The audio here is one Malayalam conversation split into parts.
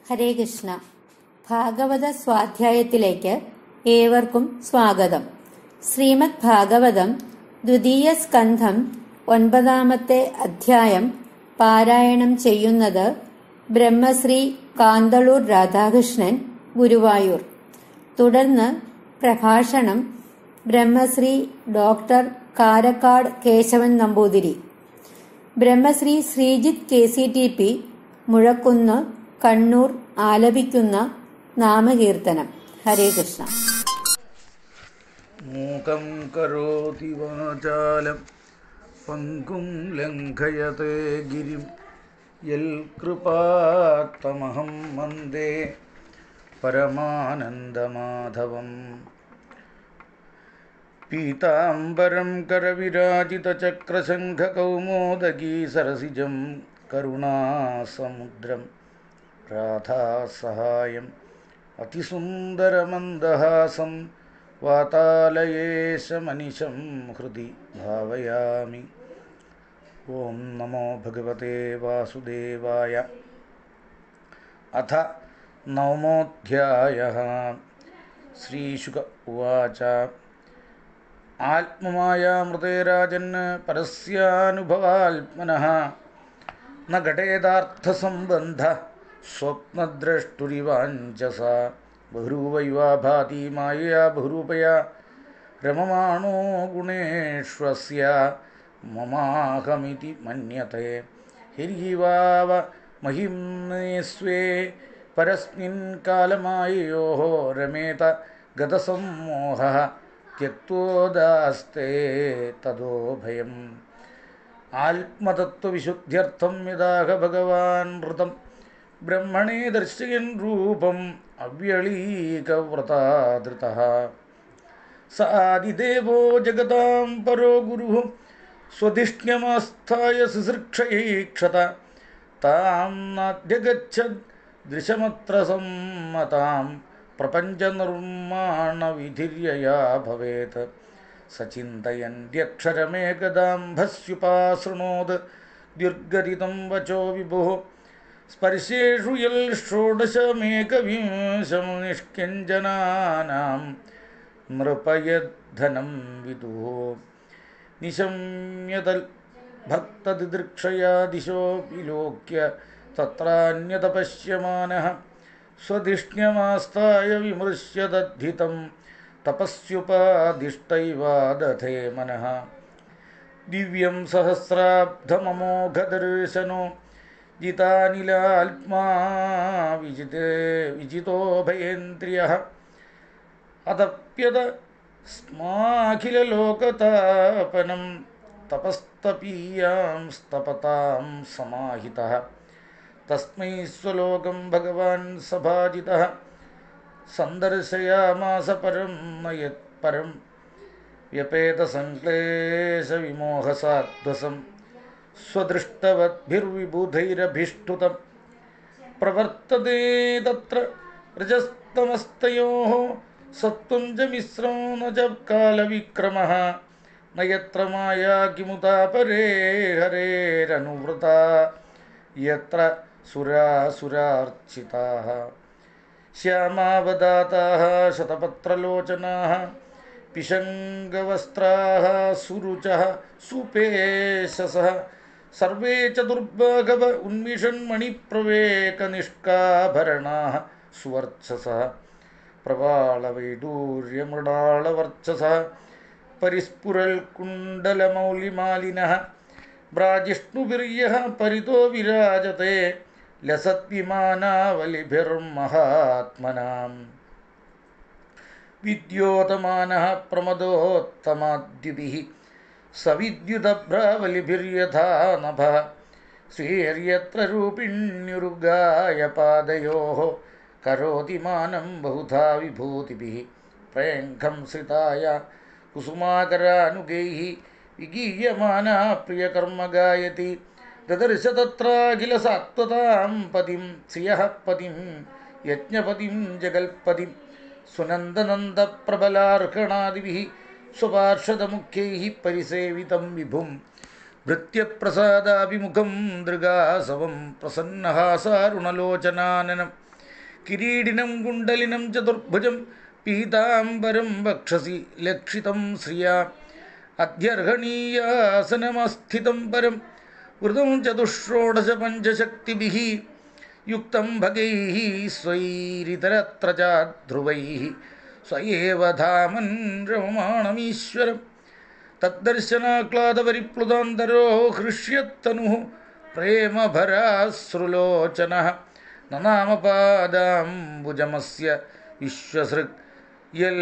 ഹരേ കൃഷ്ണ ഭാഗവത സ്വാധ്യായത്തിലേക്ക് ഏവർക്കും സ്വാഗതം ശ്രീമദ് ഭാഗവതം ദ്വിതീയ സ്കന്ധം ഒൻപതാമത്തെ അധ്യായം പാരായണം ചെയ്യുന്നത് ബ്രഹ്മശ്രീ കാന്തളൂർ രാധാകൃഷ്ണൻ ഗുരുവായൂർ തുടർന്ന് പ്രഭാഷണം Brahmashri doctor Karakkad Keshavan Namboothiri Brahmashri Sreejith K C T P Muzhakkunnu Kannur ആലപിക്കുന്ന നാമകീർത്തനം ഹരേ കൃഷ്ണ മൂകം കരോതി വാചാലം പങ്കും ലംഘയത്തെ ഗിരിം യൽ കൃപാത്തമഹം വന്ദേ പരമാനന്ദമാധവം പീതാംബരം കരവിരാജിതചക്രശംഖകൗമോദഗീ സരസിജം കരുണാസമുദ്രം രാധാസഹായം അതിസുന്ദരമന്ദഹാസം വാതാലയേശമനിശം ഹൃദി ഭാവയാമി ഓം നമോ ഭഗവതേ വാസുദേവായ അഥ നവമോധ്യായ ശ്രീശുക ഉവാച ആത്മമായാമൃതേ രാജൻ പരസ്യാനുഭവാത്മനഃ ന ഘടേതാർത്ഥസംബന്ധ സ്വപ്നദ്രഷ്ടുരിവാഞ്ചസ ബഹുരൂപൈവാ ഭാതി മായയാ ബഹുരൂപയാ രമമാണോ ഗുണേഷ്വസ്യ മമാഹമിതി മന്യത്തെ ഹിരിവാവ മഹിംനേ സ്വേ പരസ്മിൻ കാലമായയോ രമേത ഗതസമ്മോഹ ത്യക്തോദാസ്തേ തതോ ഭയം ആത്മതത്വവിശുദ്ധ്യർത്ഥം യഥാഹ ഭഗവാൻ ഋതം ബ്രഹ്മണേ ദർശയൻ രൂപം അവ്യളീകവ്രതാധൃത സാദിദേവോ ജഗതാം പരോ ഗുരു സ്വധിഷ്ണ്യമാസ്ഥായ ശുശ്രൂക്ഷയീക്ഷത താം നാദ്യഗച്ഛദ് ദൃശമത്ര സമ്മതാം പ്രപഞ്ചനിർമ്മാണവിധിര്യയാ ഭവേത് സചിന്തയന്ത്യക്ഷരമേകദാംഭസ്യുപാശൃണോത് ദീർഘരിതം വചോ വിഭോ സ്പർശേഷു യൽ ഷോഡശമേകവിംശം നിഷ്കിഞ്ചനാനാം നൃപയദ്ധനം വിദുഃ നിശമ്യതൽ ഭക്തദിദൃക്ഷയാ ദിശോ വിലോക്യ തത്രാന്യത പശ്യമാനഃ സ്വധിഷ്ണ്യമാസ്ഥായ വിമൃശ്യതദ്ധിതം തപസ്യുപാദിഷ്ടൈവാദധേ മനഃ ദിവ്യം സഹസ്രാബ്ധമമോഘദർശനോ ജിതാനിലാത്മാ വിജിതേ വിജിതോ ഭയേന്ദ്രിയഃ അതപ്യത സ്മാഖിലലോകതാപനം തപസ്തപീയാം സ്തപതാം സമാഹിതഃ തസ്മൈ സ്വലോകം ഭഗവാൻ സഭാജിതഃ സന്ദർശയാമാസ പരം നയത് പരം വ്യപേതസംക്ലേശവിമോഹസാധ്വസം സ്വദൃഷ്ടവദ്ഭിർവിബുധൈരഭിഷ്ടുതം പ്രവർത്തതേ തത്ര രജസ്തമസ്തയോः സത്വം ച മിശ്രോ ന ച കാലവിക്രമः ന യത്ര മായാ കിമുതാ പരേ ഹരേരനുവൃത യത്ര സുരാസുരാർച്ചിതാः ശ്യാമാവദാതാः ശതപത്രലോചനാः പിശങ്കവസ്ത്രാः സുരുചः സുപേശസः സർവേ ച ദുർഭഗവ ഉന്മിഷന്മണിപ്രവേകനിഷ്കാഭരണാः സുവർച്ചസः പ്രവാളവൈഡൂര്യമൃണാളവർച്ചസः പരിസ്ഫുരൽകുണ്ടലമൗലിമാലിനः ഭ്രാജിഷ്ണുവിര്യः പരിതോ വിരാജത്തെ ലസദ്വിമാനാവലിഭിർമഹാത്മനാം വിദ്യോതമാനः പ്രമദോത്തമാദ്യുഭിः സവിദ്യുതഭ്രാവലിഭിര്യഥാ നഭः ശ്രീയര്യത്ര രൂപിണ്യുരുഗായ പാദയോः കരോതി മാനം ബഹുധാ വിഭൂതിഭിः പ്രേംഖം ശ്രിതായ കുസുമാകരാനുഗൈः വിഗീയമാനാ പ്രിയകർമ്മ ഗായതി ദദർശ തത്രാഖില സാത്വതാം പതിം ശ്രിയഃ പതിം യജ്ഞപതിം ജഗൽപതിം സുനന്ദനന്ദപ്രബലാർഹണാദിഭിः സ്വപാർഷദമുഖ്യൈः പരിസേവിതം വിഭും ഭൃത്യപ്രസാദാഭിമുഖം ദൃഗാസവം പ്രസന്നഹാസാരുണലോചനാനനം കിരീടിനം കുണ്ടലിനം ചതുർഭുജം പീതാംബരം വക്ഷസി ലക്ഷിതം ശ്രിയാ അധ്യർഹണീയാസനമസ്ഥിതം പരം വൃതം ചതുഷ്ഷോഡശ പഞ്ചശക്തിഭിः യുക്തം ഭഗൈः സ്വൈരിതരത്ര ചാധ്രുവൈः സ്വയേവ ധാമൻ രമമാണമീശ്വരം തദ്ദർശനാക്ലാദപരിപ്ലുതാന്തരോ ഹൃഷ്യത്തനുः പ്രേമഭരാശ്രുലോചന നനാമപാദാംബുജമസ്യ വിശ്വസൃഗ് യൽ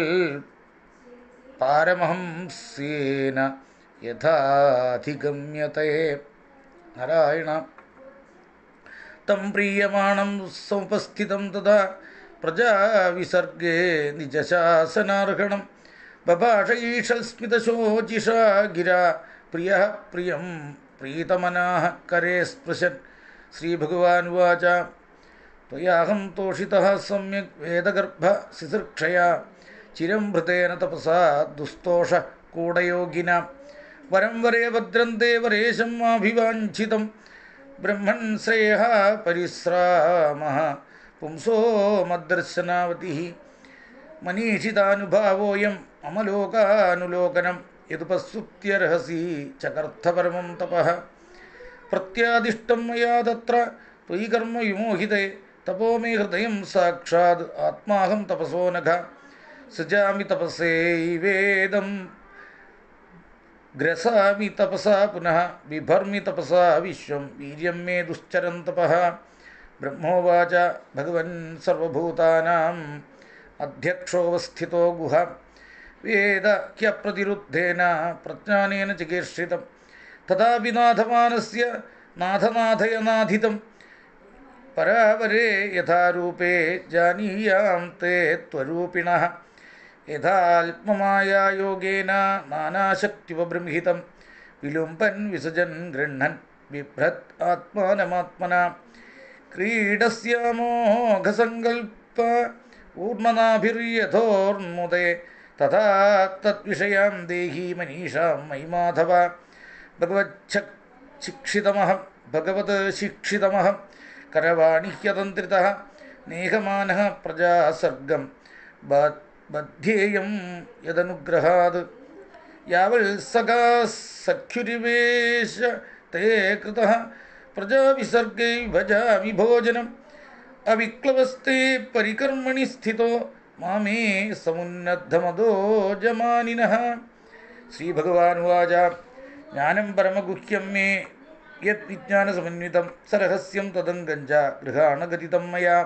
പാരമഹംസേന യഥാധിഗമ്യത്തെ നാരായണ തം പ്രീയമാണം സമുപസ്ഥിതം തഥാ പ്രജാവിസർഗേ നിജശാസനാർഹണം ബഭാഷ ഈഷൽസ്മിതശോചിഷാ ഗിരാ പ്രിയ പ്രിയം പ്രീതമനാः കരേ സ്പൃശൻ ശ്രീഭഗവാനുവാച त्वयाहं तोषितः सम्यक् वेदगर्भ सिसृक्षया चिरं भृतेन तपसा दुस्तोषः कूडयोगिना वरं वरे भद्रन्ते वरेशं माभिवाञ्छितं ब्रह्मन् श्रेयः परिस्रामः पुंसो मद्दर्शनावतिः मनीषितानुभावोऽयम् अमलोकानुलोकनं यदुपस्सुप्त्यर्हसि चकर्थपरमं तपः प्रत्यादिष्टं मया तत्र त्वयि कर्म विमोहिते तपो मे हृदयं साक्षात् आत्माहं तपसो नघ सृजामि तपसेवेदं ग्रसामि तपसा पुनः बिभर्मि तपसा विश्वं वीर्यं मे दुश्चरं तपः ब्रह्मोवाच भगवन् सर्वभूतानाम् अध्यक्षोऽवस्थितो गुहा वेद ह्यप्रतिरुद्धेन प्रज्ञानेन चिकीर्षितं तथापि नाथमानस्य नाथनाथयनाधितं परावरे यथा रूपे जानीयां ते त्वरूपिणः यथाल्पमायायोगेन नानाशक्तिवबृंहितं विलुम्पन् विसजन् गृह्णन् बिभ्रत् आत्मानमात्मना क्रीडस्यामोघसङ्कल्प ऊर्णनाभिर्यथोर्मुदे तथा तद्विषयां देही मनीषां मयि माधव भगवच्छक् शिक्षितमहं भगवत् शिक्षितमहं करवाणिह्यतन्त्रितः नेहमानः प्रजासर्गं ब- बध्येयं यदनुग्रहात् यावल्सखा सख्युरिवेश ते कृतः प्रजाविसर्गै भजामि भोजनम् अविक्लवस्ते परिकर्मणि स्थितो मामे समुन्नद्धमदो जमानिनः श्रीभगवानुवाच ज्ञानं परमगुह्यं मे यद्विज्ञानसमन्वितं सरहस्यं तदङ्गं च गृहाणगतितं मया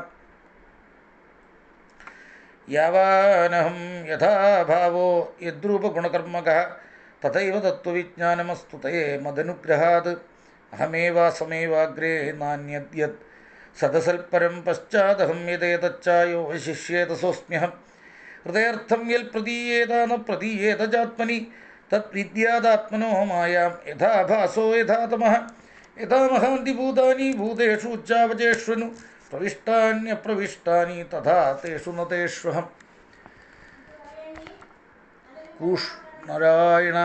यावानहं यथा भावो यद्रूपगुणकर्मकः तथैव तत्त्वविज्ञानमस्तु ते मदनुग्रहात् अहमेवासमेवाग्रे नान्यद्यत् सदसल्परं पश्चादहं यदेतच्चायो वशिष्येतसोऽस्म्यहं हृदयर्थं यल् प्रदीयेत न प्रदीयेत चात्मनि तद्विद्यादात्मनो मायां यथा भासो यथा तमः यथा महान्ति भूतानि भूतेषु उच्चावचेष्वनु प्रविष्टान्यप्रविष्टानि तथा तेषु न तेष्वहम् ऊष् नारायण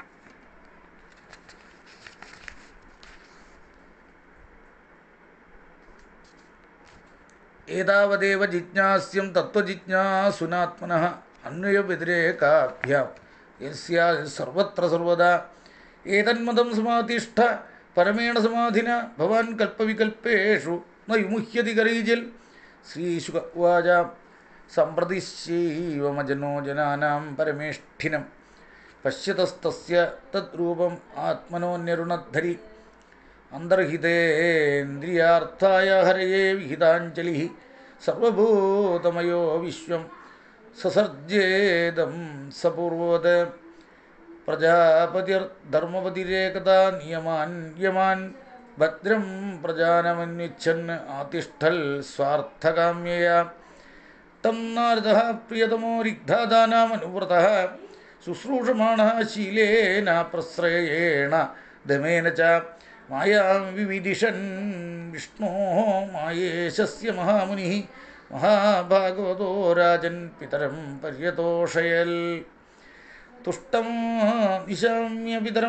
एतावदेव जिज्ञास्यं तत्त्वजिज्ञासुनात्मनः अन्वयव्यतिरेकाभ्यां यस्यात् सर्वत्र सर्वदा एतन्मतं समातिष्ठ परमेण समाधिना भवान् कल्पविकल्पेषु न विमुह्यति करैजल् श्रीशुक उवाच सम्प्रतिश्चैवमजनो जनानां परमेष्ठिनं पश्यतस्तस्य तद्रूपम् आत्मनोऽन्यरुणद्धरि अन्तर्हितेन्द्रियार्थाय हरये विहिताञ्जलिः सर्वभूतमयो विश्वं ससर्जेदं सपूर्ववत् प्रजापतिर्धर्मपतिरेकदा नियमान् यमान् भद्रं प्रजानमन्विच्छन् आतिष्ठल् स्वार्थकाम्यया तं नारदः प्रियतमो रिग्धादानामनुव्रतः शुश्रूषमाणः शीलेन प्रश्रयेण दमेन च मायां विविदिशन् विष्णोः मायेशस्य महामुनिः महाभागवतो राजन् पितरं पर्यतोषयल् तुष्टं निशाम्य पितरं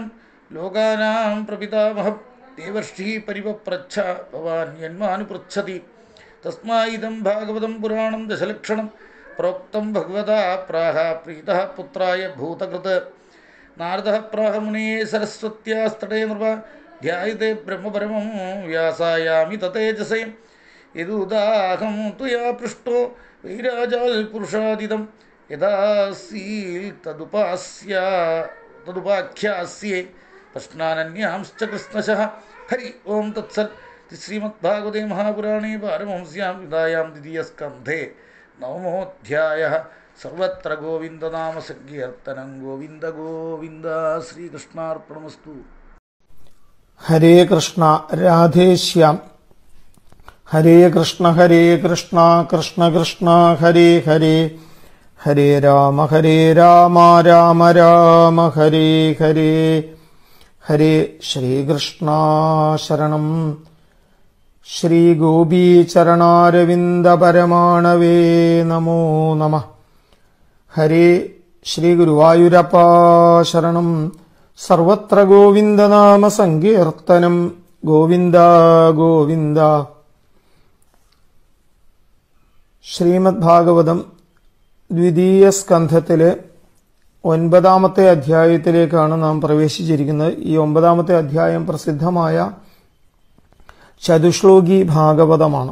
लोकानां प्रपितामहं देवर्षिः परिवप्रच्छ भवान् यन्मानुपृच्छति തസ്മായിദം ഭാഗവതം പുരാണം ദശലക്ഷണം പ്രോക്തം ഭഗവതാ പ്രാഹ പ്രീതഃ പുത്രായ ഭൂതകൃത് നാരദഃ പ്രാഹ മുനയെ സരസ്വത്യാസ്തടേ നൃപ ധ്യായത്തെ ബ്രഹ്മപരമം വ്യാസായാമി തതേജസേ യദുദാഹം ത്വയാ പൃഷ്ടോ വൈരാജാൽ പുരുഷാദിതം യഥാസീൽ തദുപാസ്യ തദുപാഖ്യാസ്യേ പ്രശ്നാനന്യാംശ്ച കൃഷ്ണശഃ ഹരി ഓം തത്സൽ ശ്രീമദ്ഭാഗവതേ മഹാപുരാണേ പാരമഹംസ്യാം വിദായാം ദ്വിതീയസ്കന്ധേ നവമോധ്യായ സർവത്ര ഗോവിന്ദനാമ സങ്കീർത്തനം ഗോവിന്ദ ഗോവിന്ദ ശ്രീകൃഷ്ണാർപ്പണമസ്തു ഹരേ കൃഷ്ണ രാധേശ്യാം ഹരേ കൃഷ്ണ ഹരേ കൃഷ്ണ കൃഷ്ണ കൃഷ്ണ ഹരേ ഹരേ ഹരേ രാമ ഹരേ രാമ രാമ രാമ ഹരേ ഹരേ ഹരേ ശ്രീകൃഷ്ണ ശരണം ശ്രീ ഗോപീചരണാരവിന്ദ പരമാണവേ നമോ നമ ഹരേ ശ്രീ ഗുരുവായൂരപ്പ ശരണം സർവത്ര ഗോവിന്ദനാമ സങ്കീർത്തനം ഗോവിന്ദ ഗോവിന്ദ ശ്രീമദ് ഭാഗവതം ദ്വിതീയ സ്കന്ധത്തിലെ ഒൻപതാമത്തെ അധ്യായത്തിലേക്കാണ് നാം പ്രവേശിച്ചിരിക്കുന്നത് ഈ ഒമ്പതാമത്തെ അധ്യായം പ്രസിദ്ധമായ ചതുശ്ലോകി ഭാഗവതമാണ്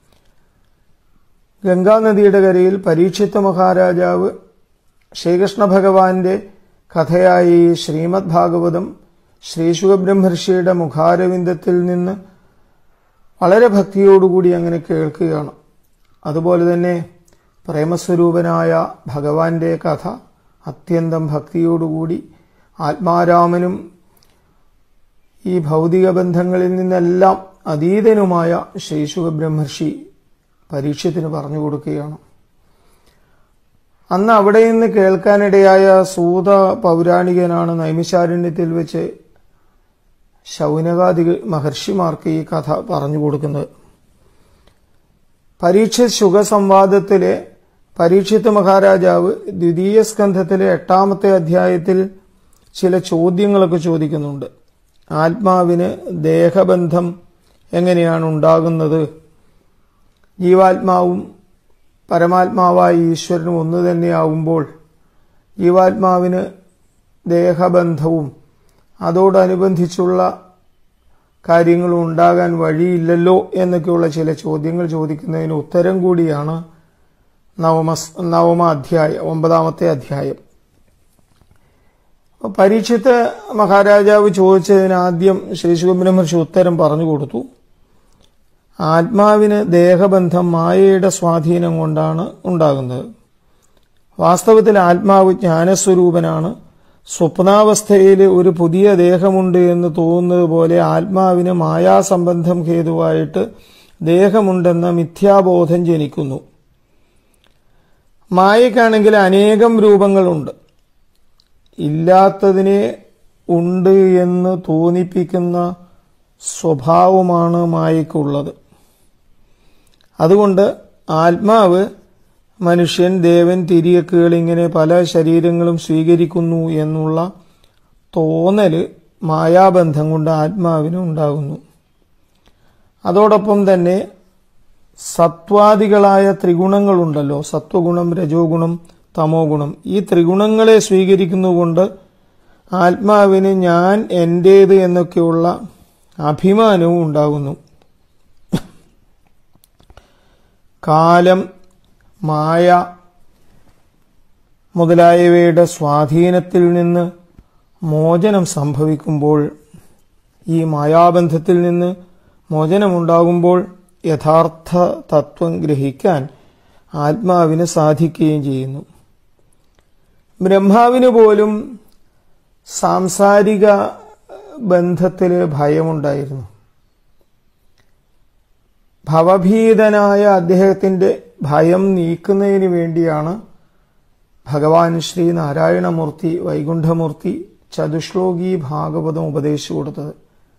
ഗംഗാനദിയുടെ കരയിൽ പരീക്ഷിത്ത മഹാരാജാവ് ശ്രീകൃഷ്ണ ഭഗവാന്റെ കഥയായി ശ്രീമദ് ഭാഗവതം ശ്രീശുഖബ്രഹ്മർഷിയുടെ മുഖാരവിന്ദത്തിൽ നിന്ന് വളരെ ഭക്തിയോടുകൂടി അങ്ങനെ കേൾക്കുകയാണ് അതുപോലെ തന്നെ പ്രേമസ്വരൂപനായ ഭഗവാന്റെ കഥ അത്യന്തം ഭക്തിയോടുകൂടി ആത്മാരാമനും ഈ ഭൗതിക ബന്ധങ്ങളിൽ നിന്നെല്ലാം അതീതനുമായ ശ്രീശുഖബ്രഹ്മർഷി പരീക്ഷത്തിന് പറഞ്ഞു കൊടുക്കുകയാണ് അന്ന് അവിടെ നിന്ന് കേൾക്കാനിടയായ സൂത പൗരാണികനാണ് നൈമിശാരണ്യത്തിൽ വെച്ച് ശൗനകാദി മഹർഷിമാർക്ക് ഈ കഥ പറഞ്ഞു കൊടുക്കുന്നത് പരീക്ഷ സുഖസംവാദത്തിലെ പരീക്ഷിത്ത് മഹാരാജാവ് ദ്വിതീയ സ്കന്ധത്തിലെ എട്ടാമത്തെ അധ്യായത്തിൽ ചില ചോദ്യങ്ങളൊക്കെ ചോദിക്കുന്നുണ്ട് ആത്മാവിന് ദേഹബന്ധം എങ്ങനെയാണ് ഉണ്ടാകുന്നത് ജീവാത്മാവും പരമാത്മാവായ ഈശ്വരനും ഒന്നു തന്നെയാവുമ്പോൾ ജീവാത്മാവിന് ദേഹബന്ധവും അതോടനുബന്ധിച്ചുള്ള കാര്യങ്ങളും ഉണ്ടാകാൻ വഴിയില്ലല്ലോ എന്നൊക്കെയുള്ള ചില ചോദ്യങ്ങൾ ചോദിക്കുന്നതിന് ഉത്തരം കൂടിയാണ് നവമ നവമ അധ്യായം ഒമ്പതാമത്തെ അധ്യായം പരീക്ഷത്ത് മഹാരാജാവ് ചോദിച്ചതിന് ആദ്യം ശ്രീ ശുബ്രഹ്മർഷി ഉത്തരം പറഞ്ഞു കൊടുത്തു ആത്മാവിന് ദേഹബന്ധം മായയുടെ സ്വാധീനം കൊണ്ടാണ് ഉണ്ടാകുന്നത് വാസ്തവത്തിൽ ആത്മാവ് ജ്ഞാനസ്വരൂപനാണ് സ്വപ്നാവസ്ഥയിൽ ഒരു പുതിയ ദേഹമുണ്ട് എന്ന് തോന്നുന്നത് പോലെ ആത്മാവിന് മായാസംബന്ധം ഹേതുവായിട്ട് ദേഹമുണ്ടെന്ന മിഥ്യാബോധം ജനിക്കുന്നു മായയ്ക്കാണെങ്കിൽ അനേകം രൂപങ്ങളുണ്ട് ഇല്ലാത്തതിനെ ഉണ്ട് എന്ന് തോന്നിപ്പിക്കുന്ന സ്വഭാവമാണ് മായയ്ക്കുള്ളത് അതുകൊണ്ട് ആത്മാവ് മനുഷ്യൻ ദേവൻ തിരിയക്കുകൾ ഇങ്ങനെ പല ശരീരങ്ങളും സ്വീകരിക്കുന്നു എന്നുള്ള തോന്നല് മായാബന്ധം കൊണ്ട് ആത്മാവിന് ഉണ്ടാകുന്നു അതോടൊപ്പം തന്നെ സത്വാദികളായ ത്രിഗുണങ്ങളുണ്ടല്ലോ സത്വഗുണം രജോ ഗുണം തമോ ഗുണം ഈ ത്രിഗുണങ്ങളെ സ്വീകരിക്കുന്നതുകൊണ്ട് ആത്മാവിന് ഞാൻ എന്റേത് എന്നൊക്കെയുള്ള അഭിമാനവും ഉണ്ടാകുന്നു കാലം മായ മുതലായവയുടെ സ്വാധീനത്തിൽ നിന്ന് മോചനം സംഭവിക്കുമ്പോൾ ഈ മായാബന്ധത്തിൽ നിന്ന് മോചനമുണ്ടാകുമ്പോൾ യഥാർത്ഥ തത്വം ഗ്രഹിക്കാൻ ആത്മാവിന് സാധിക്കുകയും ചെയ്യുന്നു ബ്രഹ്മാവിന് പോലും സാംസാരിക ബന്ധത്തില് ഭയമുണ്ടായിരുന്നു ഭവഭീതനായ അദ്ദേഹത്തിന്റെ ഭയം നീക്കുന്നതിന് വേണ്ടിയാണ് ഭഗവാൻ ശ്രീ നാരായണമൂർത്തി വൈകുണ്ഠമൂർത്തി ചതുശ്ലോകി ഭാഗവതം ഉപദേശിച്ചു കൊടുത്തത്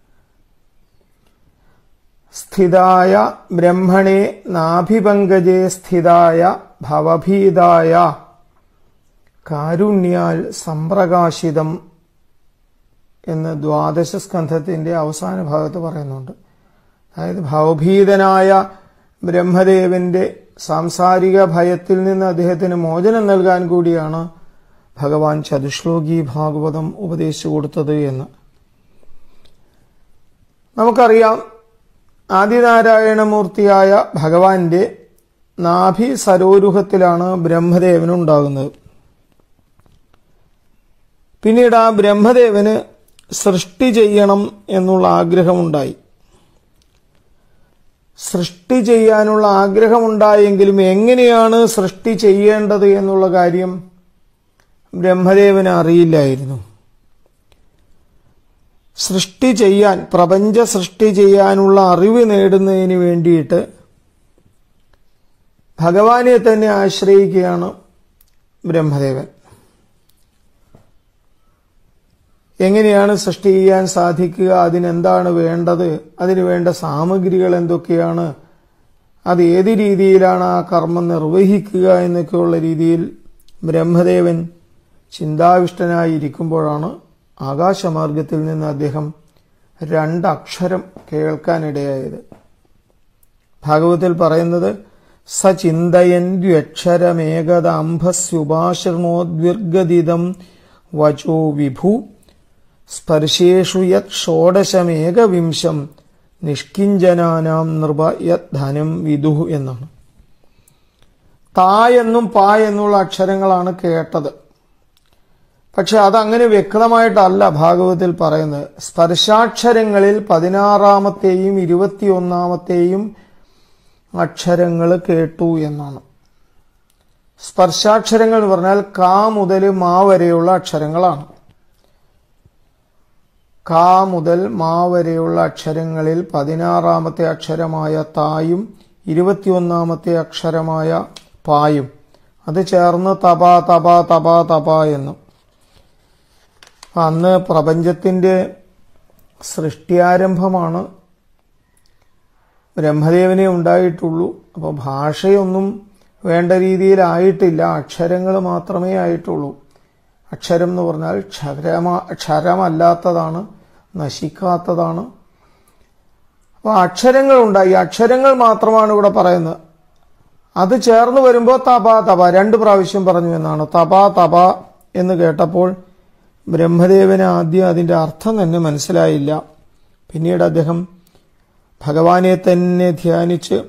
സ്ഥിതായ ബ്രഹ്മണേ നാഭിപങ്കജേ സ്ഥിതായ ഭവഭീതായ കാരുണ്യാൽ സംപ്രകാശിതം എന്ന് ദ്വാദശ സ്കന്ധത്തിന്റെ അവസാന ഭാഗത്ത് പറയുന്നുണ്ട് അതായത് ഭവഭീതനായ ബ്രഹ്മദേവന്റെ സാംസാരിക ഭയത്തിൽ നിന്ന് അദ്ദേഹത്തിന് മോചനം നൽകാൻ കൂടിയാണ് ഭഗവാൻ ചതുശ്ലോകി ഭാഗവതം ഉപദേശിച്ചു കൊടുത്തത് എന്ന് നമുക്കറിയാം ആദിനാരായണമൂർത്തിയായ ഭഗവാന്റെ നാഭി സരോരുഹത്തിലാണ് ബ്രഹ്മദേവനുണ്ടാകുന്നത് പിന്നീട് ആ ബ്രഹ്മദേവന് സൃഷ്ടി ചെയ്യണം എന്നുള്ള ആഗ്രഹമുണ്ടായി സൃഷ്ടി ചെയ്യാനുള്ള ആഗ്രഹമുണ്ടായെങ്കിലും എങ്ങനെയാണ് സൃഷ്ടി ചെയ്യേണ്ടത് എന്നുള്ള കാര്യം ബ്രഹ്മദേവന് അറിയില്ലായിരുന്നു സൃഷ്ടി ചെയ്യാൻ പ്രപഞ്ച സൃഷ്ടി ചെയ്യാനുള്ള അറിവ് നേടുന്നതിന് വേണ്ടിയിട്ട് ഭഗവാനെ തന്നെ ആശ്രയിക്കുകയാണ് ബ്രഹ്മദേവൻ എങ്ങനെയാണ് സൃഷ്ടി ചെയ്യാൻ സാധിക്കുക അതിനെന്താണ് വേണ്ടത് അതിനു വേണ്ട സാമഗ്രികൾ എന്തൊക്കെയാണ് അത് ഏത് രീതിയിലാണ് ആ കർമ്മം നിർവഹിക്കുക എന്നൊക്കെയുള്ള രീതിയിൽ ബ്രഹ്മദേവൻ ചിന്താവിഷ്ടനായിരിക്കുമ്പോഴാണ് ആകാശമാർഗത്തിൽ നിന്ന് അദ്ദേഹം രണ്ടക്ഷരം കേൾക്കാനിടയായത് ഭാഗവത്തിൽ പറയുന്നത് സചിന്തയൻ ദ്വക്ഷരമേകത അംഭസ്യുപാശൃണോദ്വിർഗദിതം വചോ വിഭു സ്പർശേഷു യത് ഷോഡശമേകവിംശം നിഷ്കിഞ്ചനാനാം നൃപ യത് ധനം വിദു എന്നാണ് താ എന്നും പാ എന്നുള്ള അക്ഷരങ്ങളാണ് കേട്ടത് പക്ഷെ അതങ്ങനെ വ്യക്തമായിട്ടല്ല ഭാഗവത്തിൽ പറയുന്നത് സ്പർശാക്ഷരങ്ങളിൽ പതിനാറാമത്തെയും ഇരുപത്തിയൊന്നാമത്തെയും അക്ഷരങ്ങൾ കേട്ടു എന്നാണ് സ്പർശാക്ഷരങ്ങൾ എന്ന് പറഞ്ഞാൽ കാ മുതൽ മാ വരെയുള്ള അക്ഷരങ്ങളാണ് കാ മുതൽ മാ വരെയുള്ള അക്ഷരങ്ങളിൽ പതിനാറാമത്തെ അക്ഷരമായ തായും ഇരുപത്തിയൊന്നാമത്തെ അക്ഷരമായ പായും അത് ചേർന്ന് തപ തപ തപ തപ എന്നും അന്ന് പ്രപഞ്ചത്തിന്റെ സൃഷ്ടിയാരംഭമാണ് ബ്രഹ്മദേവനെ ഉണ്ടായിട്ടുള്ളൂ അപ്പോൾ ഭാഷയൊന്നും വേണ്ട രീതിയിലായിട്ടില്ല അക്ഷരങ്ങൾ മാത്രമേ ആയിട്ടുള്ളൂ അക്ഷരം എന്ന് പറഞ്ഞാൽ ക്ഷരമ ക്ഷരമല്ലാത്തതാണ് നശിക്കാത്തതാണ് അപ്പോൾ അക്ഷരങ്ങൾ ഉണ്ടായി അക്ഷരങ്ങൾ മാത്രമാണ് ഇവിടെ പറയുന്നത് അത് ചേർന്ന് വരുമ്പോൾ തപ തപ രണ്ട് പ്രാവശ്യം പറഞ്ഞു എന്നാണ് തപ തപ എന്ന് കേട്ടപ്പോൾ ബ്രഹ്മദേവന് ആദ്യം അതിൻ്റെ അർത്ഥം തന്നെ മനസ്സിലായില്ല പിന്നീട് അദ്ദേഹം ഭഗവാനെ തന്നെ ധ്യാനിച്ച്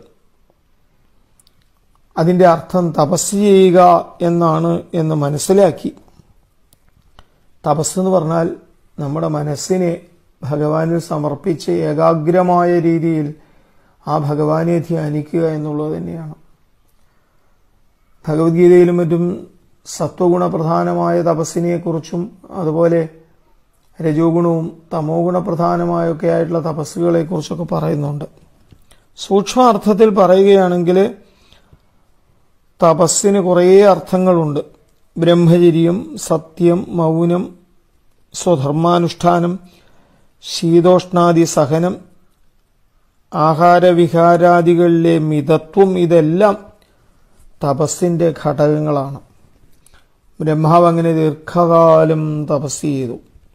അതിൻ്റെ അർത്ഥം തപസ് ചെയ്യുക എന്നാണ് എന്ന് മനസ്സിലാക്കി തപസ് എന്ന് പറഞ്ഞാൽ നമ്മുടെ മനസ്സിനെ ഭഗവാനിൽ സമർപ്പിച്ച് ഏകാഗ്രമായ രീതിയിൽ ആ ഭഗവാനെ ധ്യാനിക്കുക എന്നുള്ളത് തന്നെയാണ് ഭഗവത്ഗീതയിലും മറ്റും സത്വഗുണ പ്രധാനമായ തപസ്സിനെക്കുറിച്ചും അതുപോലെ രജോ ഗുണവും തമോ ഗുണപ്രധാനമായൊക്കെ ആയിട്ടുള്ള തപസ്സുകളെ കുറിച്ചൊക്കെ പറയുന്നുണ്ട് സൂക്ഷ്മാർത്ഥത്തിൽ പറയുകയാണെങ്കിൽ തപസ്സിന് കുറേ അർത്ഥങ്ങളുണ്ട് ബ്രഹ്മചര്യം സത്യം മൗനം സ്വധർമാനുഷ്ഠാനം ശീതോഷ്ണാദി സഹനം ആഹാരവിഹാരാദികളിലെ മിതത്വം ഇതെല്ലാം തപസ്സിന്റെ ഘടകങ്ങളാണ് ബ്രഹ്മാവ് അങ്ങനെ ദീർഘകാലം തപസ് ചെയ്തു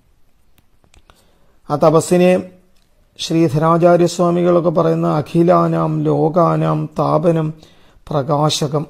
ആ തപസ്സിനെ ശ്രീധരാചാര്യസ്വാമികളൊക്കെ പറയുന്ന അഖിലാനാം ലോകാനാം താപനം പ്രകാശകം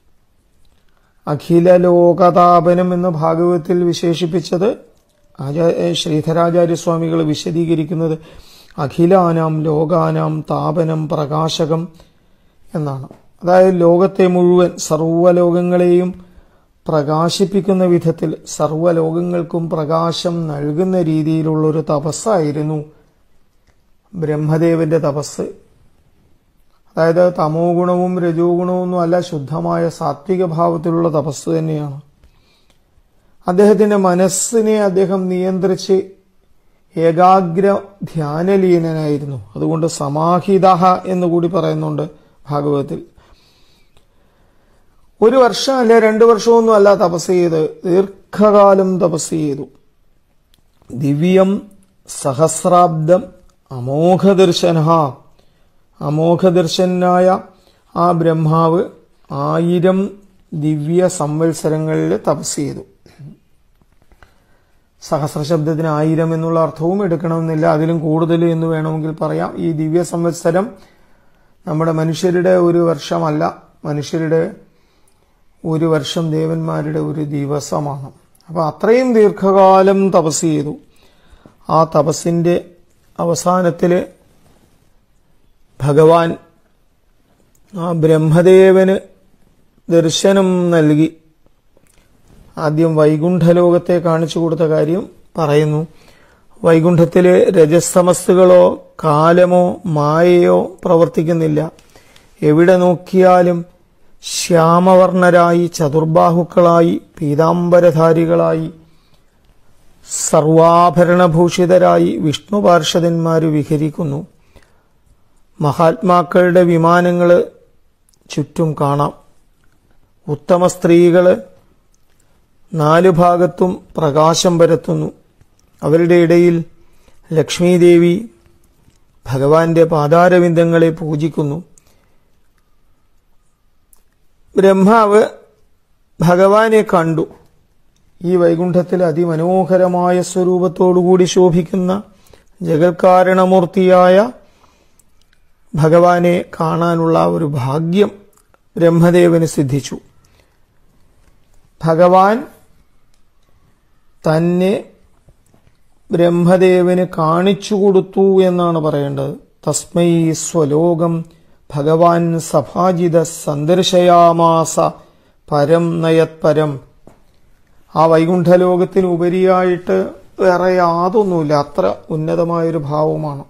അഖില ലോകതാപനം എന്ന് ഭാഗവതത്തിൽ വിശേഷിപ്പിച്ചത് ശ്രീധരാചാര്യസ്വാമികൾ വിശദീകരിക്കുന്നത് അഖിലാനാം ലോകാനാം താപനം പ്രകാശകം എന്നാണ് അതായത് ലോകത്തെ മുഴുവൻ സർവ്വലോകങ്ങളെയും പ്രകാശിപ്പിക്കുന്ന വിധത്തിൽ സർവ്വലോകങ്ങൾക്കും പ്രകാശം നൽകുന്ന രീതിയിലുള്ള ഒരു തപസ്സായിരുന്നു ബ്രഹ്മദേവന്റെ തപസ് അതായത് തമോ ഗുണവും രജോ ഗുണവും ഒന്നും അല്ല ശുദ്ധമായ സാത്വിക ഭാവത്തിലുള്ള തപസ് തന്നെയാണ് അദ്ദേഹത്തിന്റെ മനസ്സിനെ അദ്ദേഹം നിയന്ത്രിച്ച് ഏകാഗ്ര ധ്യാനലീനനായിരുന്നു അതുകൊണ്ട് സമാഹിത എന്നുകൂടി പറയുന്നുണ്ട് ഭാഗവതത്തിൽ ഒരു വർഷം അല്ലെ രണ്ടു വർഷമൊന്നും അല്ല തപസ് ചെയ്ത് ദീർഘകാലം തപസ് ചെയ്തു ദിവ്യം സഹസ്രാബ്ദം അമോഘദർശന അമോഘദർശനായ ആ ബ്രഹ്മാവ് ആയിരം ദിവ്യ സംവത്സരങ്ങളിൽ തപസ് ചെയ്തു സഹസ്രശബ്ദത്തിന് ആയിരം എന്നുള്ള അർത്ഥവും എടുക്കണമെന്നില്ല അതിലും കൂടുതൽ എന്ന് വേണമെങ്കിൽ പറയാം ഈ ദിവ്യ സംവത്സരം നമ്മുടെ മനുഷ്യരുടെ ഒരു വർഷമല്ല മനുഷ്യരുടെ ഒരു വർഷം ദേവന്മാരുടെ ഒരു ദിവസമാണ് അപ്പൊ അത്രയും ദീർഘകാലം തപസ് ചെയ്തു ആ തപസ്സിന്റെ അവസാനത്തില് ഭഗവാൻ ആ ബ്രഹ്മദേവന് ദർശനം നൽകി ആദ്യം വൈകുണ്ഠലോകത്തെ കാണിച്ചു കൊടുത്ത കാര്യം പറയുന്നു വൈകുണ്ഠത്തിലെ രജസ്തമസ്തുകളോ കാലമോ മായയോ പ്രവർത്തിക്കുന്നില്ല എവിടെ നോക്കിയാലും ശ്യാമവർണരായി ചതുർബാഹുക്കളായി പീതാംബരധാരികളായി സർവാഭരണഭൂഷിതരായി വിഷ്ണു പാർഷദന്മാര് വിഹരിക്കുന്നു മഹാത്മാക്കളുടെ വിമാനങ്ങൾ ചുറ്റും കാണാം ഉത്തമ സ്ത്രീകള് നാലു ഭാഗത്തും പ്രകാശം പരത്തുന്നു അവരുടെ ഇടയിൽ ലക്ഷ്മീദേവി ഭഗവാന്റെ പാതാരവിന്ദങ്ങളെ പൂജിക്കുന്നു ബ്രഹ്മാവ് ഭഗവാനെ കണ്ടു ഈ വൈകുണ്ഠത്തിൽ അതിമനോഹരമായ സ്വരൂപത്തോടുകൂടി ശോഭിക്കുന്ന ജഗൽക്കാരണമൂർത്തിയായ ഭഗവാനെ കാണാനുള്ള ഒരു ഭാഗ്യം ബ്രഹ്മദേവന് സിദ്ധിച്ചു ഭഗവാൻ തന്നെ ബ്രഹ്മദേവന് കാണിച്ചു കൊടുത്തു എന്നാണ് പറയേണ്ടത് തസ്മൈ സ്വലോകം ഭഗവാൻ സഭാജിത സന്ദർശയാമാസ പരം നയത് പരം ആ വൈകുണ്ഠലോകത്തിന് ഉപരിയായിട്ട് വേറെ യാതൊന്നുമില്ല അത്ര ഉന്നതമായൊരു ഭാവമാണ്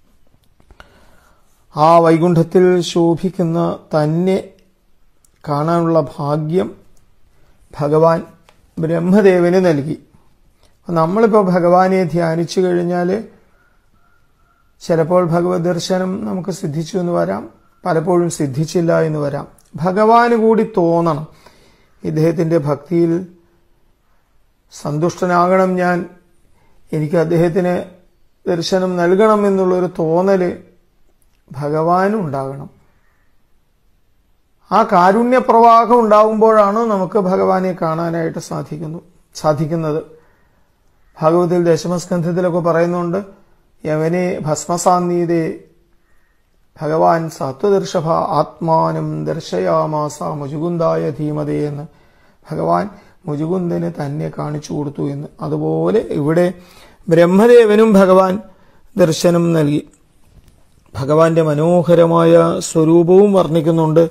ആ വൈകുണ്ഠത്തിൽ ശോഭിക്കുന്ന തന്നെ കാണാനുള്ള ഭാഗ്യം ഭഗവാൻ ബ്രഹ്മദേവന് നൽകി നമ്മളിപ്പോൾ ഭഗവാനെ ധ്യാനിച്ചു കഴിഞ്ഞാൽ ചിലപ്പോൾ ഭഗവത് ദർശനം നമുക്ക് സിദ്ധിച്ചു എന്ന് വരാം പലപ്പോഴും സിദ്ധിച്ചില്ല എന്ന് വരാം ഭഗവാന് കൂടി തോന്നണം ഇദ്ദേഹത്തിന്റെ ഭക്തിയിൽ സന്തുഷ്ടനാകണം ഞാൻ എനിക്ക് അദ്ദേഹത്തിന് ദർശനം നൽകണം എന്നുള്ളൊരു തോന്നല് ഭഗവാനുണ്ടാകണം ആ കാരുണ്യപ്രവാഹം ഉണ്ടാകുമ്പോഴാണ് നമുക്ക് ഭഗവാനെ കാണാനായിട്ട് സാധിക്കുന്നു സാധിക്കുന്നത് ഭാഗവതിൽ ദശമസ്കന്ധത്തിലൊക്കെ പറയുന്നുണ്ട് യവനെ ഭസ്മസാന്നീതേ ഭഗവാൻ സത്വദർശഭ ആത്മാനം ദർശയാമാസ മുജുകുന്ദായ ധീമതേ എന്ന് ഭഗവാൻ മുജുകുന്ദന് തന്നെ കാണിച്ചു കൊടുത്തു എന്ന് അതുപോലെ ഇവിടെ ബ്രഹ്മദേവനും ഭഗവാൻ ദർശനം നൽകി ഭഗവാന്റെ മനോഹരമായ സ്വരൂപവും വർണ്ണിക്കുന്നുണ്ട്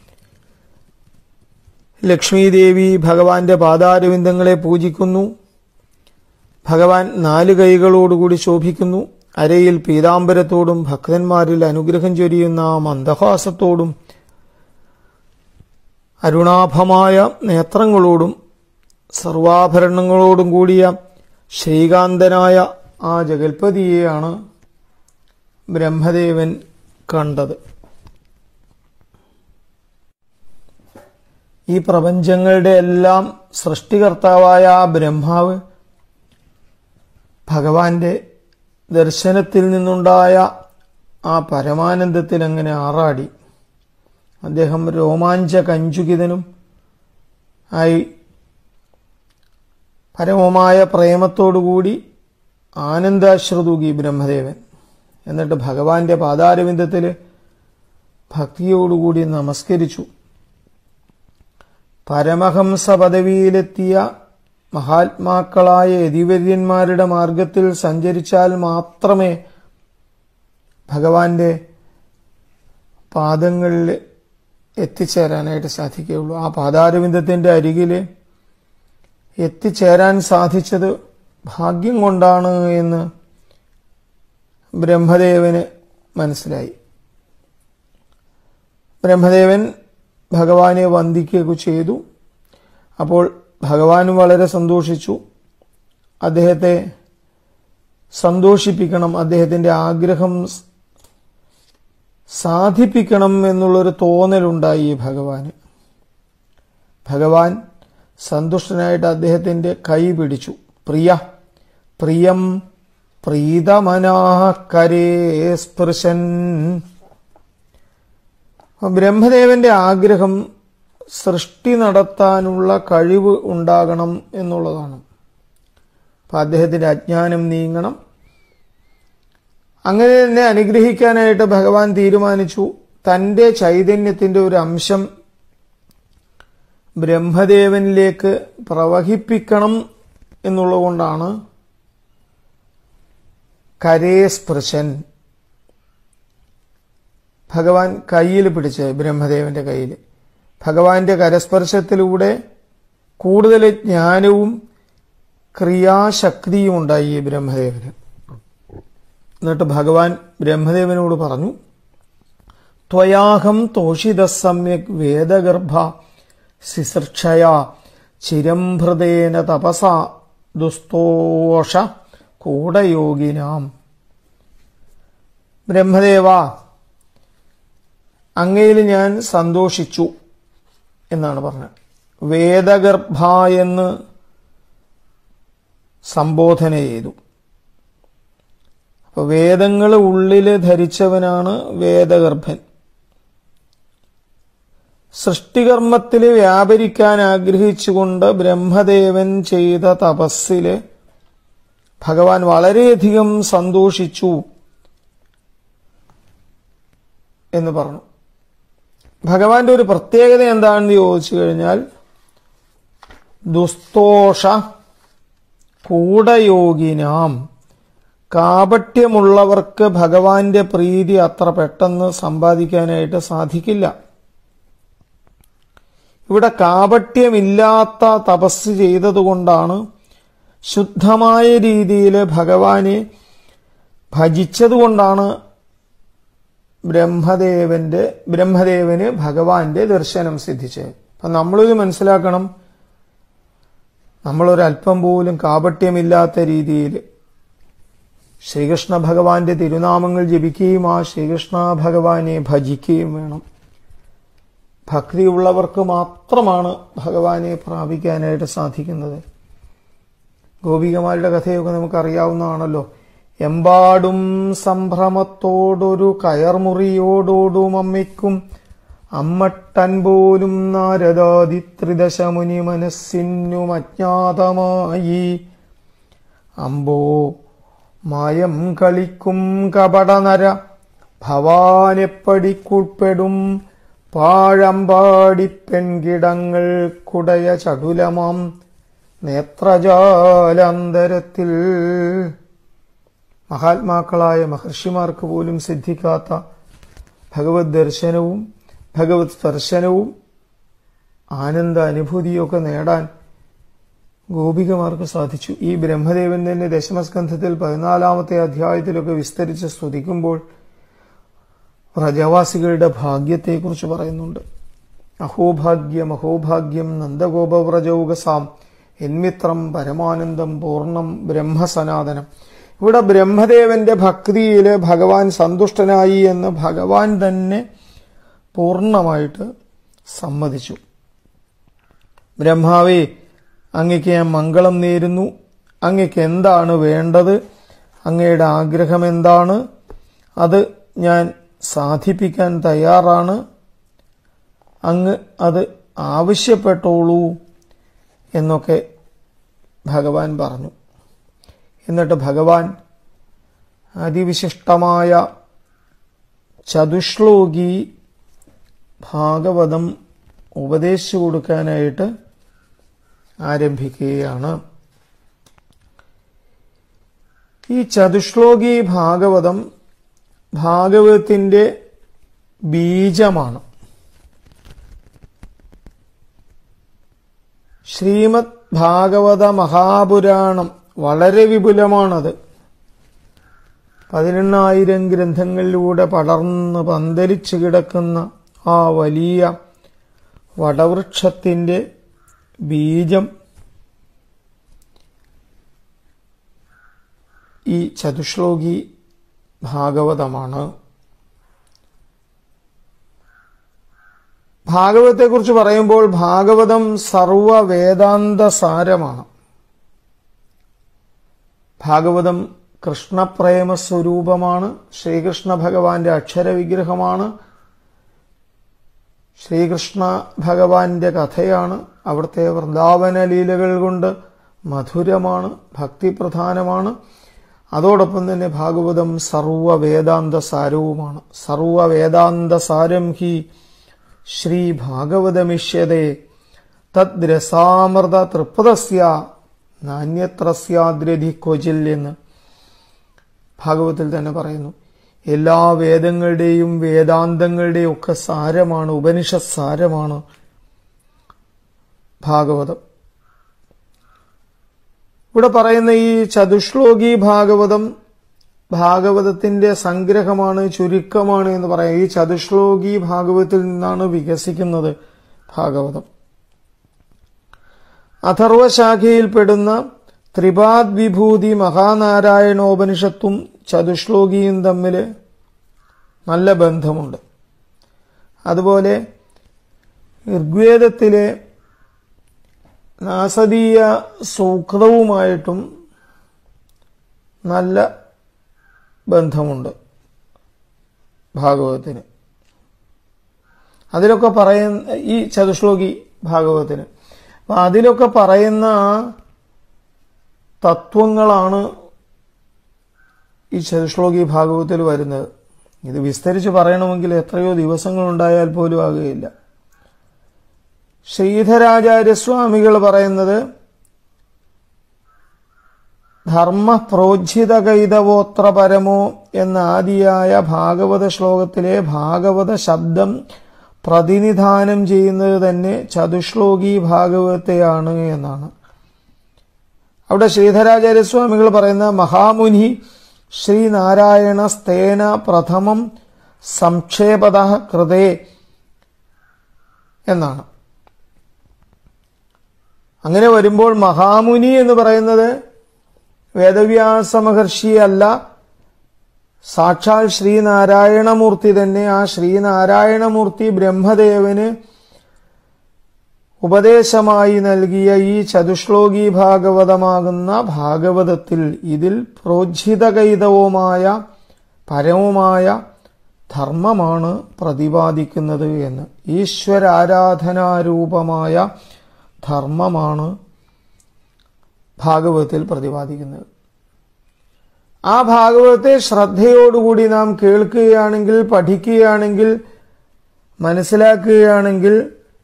ലക്ഷ്മീദേവി ഭഗവാന്റെ പാതാരവിന്ദങ്ങളെ പൂജിക്കുന്നു ഭഗവാൻ നാല് കൈകളോടുകൂടി ശോഭിക്കുന്നു അരയിൽ പീതാംബരത്തോടും ഭക്തന്മാരിൽ അനുഗ്രഹം ചൊരിയുന്ന മന്ദഹാസത്തോടും അരുണാഭമായ നേത്രങ്ങളോടും സർവാഭരണങ്ങളോടും കൂടിയ ശ്രീകാന്തനായ ആ ജഗൽപതിയെയാണ് ബ്രഹ്മദേവൻ കണ്ടത് ഈ പ്രപഞ്ചങ്ങളുടെ എല്ലാം സൃഷ്ടികർത്താവായ ആ ബ്രഹ്മാവ് ഭഗവാന്റെ ദർശനത്തിൽ നിന്നുണ്ടായ ആ പരമാനന്ദത്തിൽ അങ്ങനെ ആറാടി അദ്ദേഹം രോമാഞ്ച കഞ്ചുകിതനും ആയി പരമമായ പ്രേമത്തോടുകൂടി ആനന്ദാശ്രുതൂകി ബ്രഹ്മദേവൻ എന്നിട്ട് ഭഗവാന്റെ പാതാരവിന്ദത്തിൽ ഭക്തിയോടുകൂടി നമസ്കരിച്ചു പരമഹംസ പദവിയിലെത്തിയ മഹാത്മാക്കളായ യതിവര്യന്മാരുടെ മാർഗത്തിൽ സഞ്ചരിച്ചാൽ മാത്രമേ ഭഗവാന്റെ പാദങ്ങളിൽ എത്തിച്ചേരാനായിട്ട് സാധിക്കുകയുള്ളൂ ആ പാതാരവിന്ദത്തിന്റെ അരികിൽ എത്തിച്ചേരാൻ സാധിച്ചത് ഭാഗ്യം കൊണ്ടാണ് എന്ന് ബ്രഹ്മദേവന് മനസ്സിലായി ബ്രഹ്മദേവൻ ഭഗവാനെ വന്ദിക്കുകയൊക്കെ ചെയ്തു അപ്പോൾ ഭഗവാനും വളരെ സന്തോഷിച്ചു അദ്ദേഹത്തെ സന്തോഷിപ്പിക്കണം അദ്ദേഹത്തിന്റെ ആഗ്രഹം സാധിപ്പിക്കണം എന്നുള്ളൊരു തോന്നലുണ്ടായി ഭഗവാന് ഭഗവാൻ സന്തുഷ്ടനായിട്ട് അദ്ദേഹത്തിന്റെ കൈ പിടിച്ചു പ്രിയ പ്രിയം പ്രീതമനാകരേ സ്പൃശൻ ബ്രഹ്മദേവന്റെ ആഗ്രഹം സൃഷ്ടി നടത്താനുള്ള കഴിവ് ഉണ്ടാകണം എന്നുള്ളതാണ് അപ്പൊ അദ്ദേഹത്തിന്റെ അജ്ഞാനം നീങ്ങണം അങ്ങനെ തന്നെ അനുഗ്രഹിക്കാനായിട്ട് ഭഗവാൻ തീരുമാനിച്ചു തന്റെ ചൈതന്യത്തിന്റെ ഒരു അംശം ബ്രഹ്മദേവനിലേക്ക് പ്രവഹിപ്പിക്കണം എന്നുള്ളതുകൊണ്ടാണ് കരേ സ്പൃശൻ ഭഗവാൻ കയ്യിൽ പിടിച്ച് ബ്രഹ്മദേവന്റെ കയ്യിൽ ഭഗവാന്റെ കരസ്പർശത്തിലൂടെ കൂടുതൽ ജ്ഞാനവും ക്രിയാശക്തിയും ഉണ്ടായി ഈ ബ്രഹ്മദേവന് എന്നിട്ട് ഭഗവാൻ ബ്രഹ്മദേവനോട് പറഞ്ഞു ത്വയാഹം തോഷിത സമ്യക് വേദഗർഭ ശിശൃക്ഷയ ചിരംഭൃതേന തപസ ദുസ്തോഷ കൂടയോഗിനാം ബ്രഹ്മദേവ അങ്ങയിൽ ഞാൻ സന്തോഷിച്ചു എന്നാണ് പറഞ്ഞത് വേദഗർഭ എന്ന് സംബോധന ചെയ്തു അപ്പൊ വേദങ്ങൾ ഉള്ളിൽ ധരിച്ചവനാണ് വേദഗർഭൻ സൃഷ്ടികർമ്മത്തിൽ വ്യാപരിക്കാൻ ആഗ്രഹിച്ചുകൊണ്ട് ബ്രഹ്മദേവൻ ചെയ്ത തപസ്സില് ഭഗവാൻ വളരെയധികം സന്തോഷിച്ചു എന്ന് പറഞ്ഞു ഭഗവാന്റെ ഒരു പ്രത്യേകത എന്താണെന്ന് ചോദിച്ചു കഴിഞ്ഞാൽ ദുസ്തോഷ കൂടയോഗിനാം കാപട്യമുള്ളവർക്ക് ഭഗവാന്റെ പ്രീതി അത്ര പെട്ടെന്ന് സമ്പാദിക്കാനായിട്ട് സാധിക്കില്ല ഇവിടെ കാപട്യമില്ലാത്ത തപസ് ചെയ്തതുകൊണ്ടാണ് ശുദ്ധമായ രീതിയിൽ ഭഗവാനെ ഭജിച്ചതുകൊണ്ടാണ് ബ്രഹ്മദേവന്റെ ബ്രഹ്മദേവന് ഭഗവാന്റെ ദർശനം സിദ്ധിച്ചത് അപ്പൊ നമ്മളിത് മനസ്സിലാക്കണം നമ്മളൊരല്പം പോലും കാപട്യമില്ലാത്ത രീതിയിൽ ശ്രീകൃഷ്ണ ഭഗവാന്റെ തിരുനാമങ്ങൾ ജപിക്കുകയും ആ ശ്രീകൃഷ്ണ ഭഗവാനെ ഭജിക്കുകയും വേണം ഭക്തിയുള്ളവർക്ക് മാത്രമാണ് ഭഗവാനെ പ്രാപിക്കാനായിട്ട് സാധിക്കുന്നത് ഗോപികമാരുടെ കഥയൊക്കെ നമുക്കറിയാവുന്നതാണല്ലോ എമ്പാടും സംഭ്രമത്തോടൊരു കയർമുറിയോടോടും അമ്മയ്ക്കും അമ്മട്ടൻ പോലും നാരദാദിത്രിദശമുനി മനസ്സിനും അജ്ഞാതമായി അമ്പോ മായം കളിക്കും കപടനര ഭവാനെപ്പടിക്കുൾപ്പെടും പാഴമ്പാടി പെൺകിടങ്ങൾ കുടയ ചടുലമാം നേത്രജാലാന്തരത്തിൽ മഹാത്മാക്കളായ മഹർഷിമാർക്ക് പോലും സിദ്ധിക്കാത്ത ഭഗവത് ദർശനവും ഭഗവത് സ്പർശനവും ആനന്ദ അനുഭൂതിയൊക്കെ നേടാൻ ഗോപികമാർക്ക് സാധിച്ചു ഈ ബ്രഹ്മദേവൻ തന്നെ ദശമസ്കന്ധത്തിൽ പതിനാലാമത്തെ അധ്യായത്തിലൊക്കെ വിസ്തരിച്ച് സ്തുതിക്കുമ്പോൾ വ്രജവാസികളുടെ ഭാഗ്യത്തെക്കുറിച്ച് പറയുന്നുണ്ട് അഹോഭാഗ്യം അഹോഭാഗ്യം നന്ദഗോപവ്രജൗകസാം എന്മിത്രം പരമാനന്ദം പൂർണ്ണം ബ്രഹ്മസനാതനം ഇവിടെ ബ്രഹ്മദേവന്റെ ഭക്തിയിൽ ഭഗവാൻ സന്തുഷ്ടനായി എന്ന് ഭഗവാൻ തന്നെ പൂർണ്ണമായിട്ട് സമ്മതിച്ചു ബ്രഹ്മാവേ അങ്ങയ്ക്ക് ഞാൻ മംഗളം നേരുന്നു അങ്ങയ്ക്ക് എന്താണ് വേണ്ടത് അങ്ങയുടെ ആഗ്രഹം എന്താണ് അത് ഞാൻ സാധിപ്പിക്കാൻ തയ്യാറാണ് അങ്ങ് അത് ആവശ്യപ്പെട്ടോളൂ എന്നൊക്കെ ഭഗവാൻ പറഞ്ഞു എന്നിട്ട് ഭഗവാൻ അതിവിശിഷ്ടമായ ചതുശ്ലോകി ഭാഗവതം ഉപദേശിച്ചു കൊടുക്കാനായിട്ട് ആരംഭിക്കുകയാണ് ഈ ചതുശ്ലോകി ഭാഗവതം ഭാഗവതത്തിന്റെ ബീജമാണ് ശ്രീമദ് ഭാഗവത മഹാപുരാണം വളരെ വിപുലമാണത് പതിനെണ്ണായിരം ഗ്രന്ഥങ്ങളിലൂടെ പടർന്ന് പന്തലിച്ചു കിടക്കുന്ന ആ വലിയ വടവൃക്ഷത്തിന്റെ ബീജം ഈ ചതുശ്ലോകി ഭാഗവതമാണ് ഭാഗവതത്തെക്കുറിച്ച് പറയുമ്പോൾ ഭാഗവതം സർവ വേദാന്ത സാരമാണ് ഭാഗവതം കൃഷ്ണപ്രേമ സ്വരൂപമാണ് ശ്രീകൃഷ്ണ ഭഗവാന്റെ അക്ഷരവിഗ്രഹമാണ് ശ്രീകൃഷ്ണ ഭഗവാന്റെ കഥയാണ് അവിടുത്തെ വൃന്ദാവന ലീലകൾ കൊണ്ട് മധുരമാണ് ഭക്തിപ്രധാനമാണ് അതോടൊപ്പം തന്നെ ഭാഗവതം സർവ വേദാന്ത സാരവുമാണ് സർവ വേദാന്ത സാരം ഹി ശ്രീ ഭാഗവതമിഷ്യതേ തദ്രസാമൃത തൃപ്തസ്യ നാണ്യത്രസ്യാദ്രധി ക്വചിൽ എന്ന് ഭാഗവത്തിൽ തന്നെ പറയുന്നു എല്ലാ വേദങ്ങളുടെയും വേദാന്തങ്ങളുടെയും ഒക്കെ സാരമാണ് ഉപനിഷത് സാരമാണ് ഭാഗവതം ഇവിടെ പറയുന്ന ഈ ചതുശ്ലോകി ഭാഗവതം ഭാഗവതത്തിന്റെ സംഗ്രഹമാണ് ചുരുക്കമാണ് എന്ന് പറയാം ഈ ചതുശ്ലോകി ഭാഗവതത്തിൽ നിന്നാണ് വികസിക്കുന്നത് ഭാഗവതം അഥർവശാഖയിൽപ്പെടുന്ന ത്രിപാദ് വിഭൂതി മഹാനാരായണോപനിഷത്തും ചതുശ്ലോകിയും തമ്മിൽ നല്ല ബന്ധമുണ്ട് അതുപോലെ ഋഗ്വേദത്തിലെ നാസദീയ സൂക്തവുമായിട്ടും നല്ല ബന്ധമുണ്ട് ഭാഗവതത്തിന് അതിലൊക്കെ പറയുന്ന ഈ ചതുശ്ലോകി ഭാഗവതത്തിന് അപ്പം അതിലൊക്കെ പറയുന്ന തത്വങ്ങളാണ് ഈ ചതുശ്ലോകി ഭാഗവതത്തിൽ വരുന്നത് ഇത് വിസ്തരിച്ച് പറയണമെങ്കിൽ എത്രയോ ദിവസങ്ങൾ ഉണ്ടായാൽ പോലും ആകുകയില്ല ശ്രീധരാചാര്യസ്വാമികൾ പറയുന്നത് ധർമ്മ പ്രോജ്ജിത കൈതവോത്ര പരമോ എന്ന ആദിയായ ഭാഗവത ശ്ലോകത്തിലെ ഭാഗവത ശബ്ദം പ്രതിനിധാനം ചെയ്യുന്നത് തന്നെ ചതുശ്ലോകി ഭാഗവതത്തെയാണ് എന്നാണ് അവിടെ ശ്രീധരാചാര്യസ്വാമികൾ പറയുന്ന മഹാമുനി ശ്രീനാരായണ സ്തേന പ്രഥമം സംക്ഷേപത കൃതേ എന്നാണ് അങ്ങനെ വരുമ്പോൾ മഹാമുനി എന്ന് പറയുന്നത് വേദവ്യാസ മഹർഷിയല്ല സാക്ഷാൽ ശ്രീനാരായണമൂർത്തി തന്നെ ആ ശ്രീനാരായണമൂർത്തി ബ്രഹ്മദേവന് ഉപദേശമായി നൽകിയ ഈ ചതുശ്ലോകി ഭാഗവതമാകുന്ന ഭാഗവതത്തിൽ ഇതിൽ പ്രോജ്ജിതകൈതവുമായ പരവുമായ ധർമ്മമാണ് പ്രതിപാദിക്കുന്നത് എന്ന് ഈശ്വരാരാധനാരൂപമായ ധർമ്മമാണ് ഭാഗവതത്തിൽ പ്രതിപാദിക്കുന്നത് ആ ഭാഗവതത്തെ ശ്രദ്ധയോടുകൂടി നാം കേൾക്കുകയാണെങ്കിൽ പഠിക്കുകയാണെങ്കിൽ മനസ്സിലാക്കുകയാണെങ്കിൽ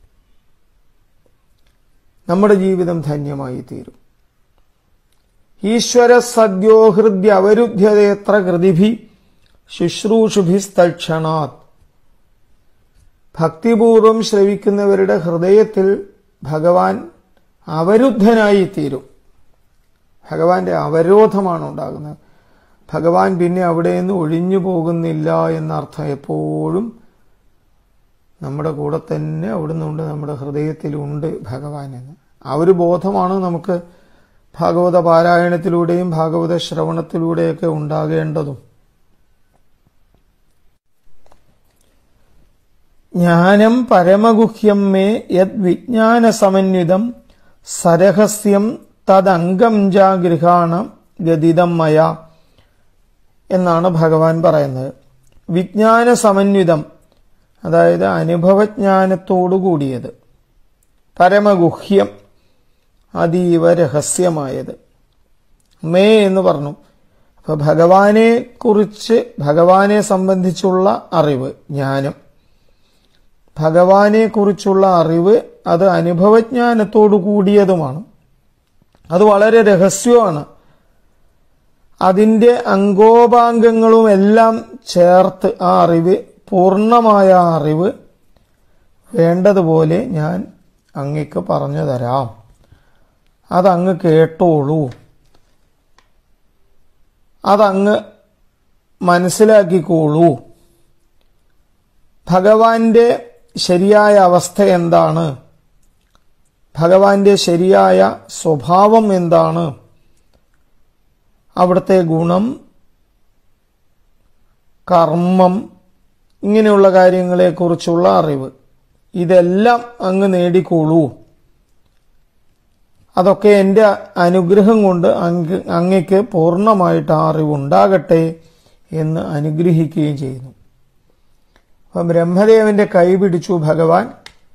നമ്മുടെ ജീവിതം ധന്യമായി തീരും ഈശ്വര സദ്യോ ഹൃദ്യ അവരുദ്ധ്യതയത്ര കൃതിഭി ശുശ്രൂഷുഭിസ്തക്ഷണാത് ഭക്തിപൂർവം ശ്രവിക്കുന്നവരുടെ ഹൃദയത്തിൽ ഭഗവാൻ അവരുദ്ധനായി തീരും ഭഗവാന്റെ അവരോധമാണ് ഉണ്ടാകുന്നത് ഭഗവാൻ പിന്നെ അവിടെ നിന്ന് ഒഴിഞ്ഞു പോകുന്നില്ല എന്നർത്ഥം എപ്പോഴും നമ്മുടെ കൂടെ തന്നെ അവിടുന്നുണ്ട് നമ്മുടെ ഹൃദയത്തിലുണ്ട് ഭഗവാൻ എന്ന് ആ ഒരു ബോധമാണ് നമുക്ക് ഭാഗവത പാരായണത്തിലൂടെയും ഭാഗവത ശ്രവണത്തിലൂടെയൊക്കെ ഉണ്ടാകേണ്ടതും ജ്ഞാനം പരമഗുഹ്യം മേ യത് വിജ്ഞാന സമന്വിതം സരഹസ്യം തദംഗം ജാഗൃഹാണ ഗതിതം മയ എന്നാണ് ഭഗവാൻ പറയുന്നത് വിജ്ഞാന സമന്വിതം അതായത് അനുഭവജ്ഞാനത്തോടു കൂടിയത് പരമഗുഹ്യം അതീവ രഹസ്യമായത് മേ എന്ന് പറഞ്ഞു അപ്പൊ ഭഗവാനെ കുറിച്ച് ഭഗവാനെ സംബന്ധിച്ചുള്ള അറിവ് ജ്ഞാനം ഭഗവാനെ കുറിച്ചുള്ള അറിവ് അത് അനുഭവജ്ഞാനത്തോടു കൂടിയതുമാണ് അത് വളരെ രഹസ്യമാണ് അതിൻ്റെ അംഗോപാംഗങ്ങളും എല്ലാം ചേർത്ത് ആ അറിവ് പൂർണ്ണമായ ആ അറിവ് വേണ്ടതുപോലെ ഞാൻ അങ്ങക്ക് പറഞ്ഞു തരാം അതങ്ങ് കേട്ടോളൂ അതങ്ങ് മനസ്സിലാക്കിക്കോളൂ ഭഗവാന്റെ ശരിയായ അവസ്ഥ എന്താണ് ഭഗവാന്റെ ശരിയായ സ്വഭാവം എന്താണ് അവിടുത്തെ ഗുണം കർമ്മം ഇങ്ങനെയുള്ള കാര്യങ്ങളെക്കുറിച്ചുള്ള അറിവ് ഇതെല്ലാം അങ്ങ് നേടിക്കോളൂ അതൊക്കെ എൻ്റെ അനുഗ്രഹം കൊണ്ട് അങ്ങ് അങ്ങയ്ക്ക് പൂർണ്ണമായിട്ട് ആ അറിവുണ്ടാകട്ടെ എന്ന് അനുഗ്രഹിക്കുകയും ചെയ്യുന്നു അപ്പം ബ്രഹ്മദേവന്റെ കൈ പിടിച്ചു ഭഗവാൻ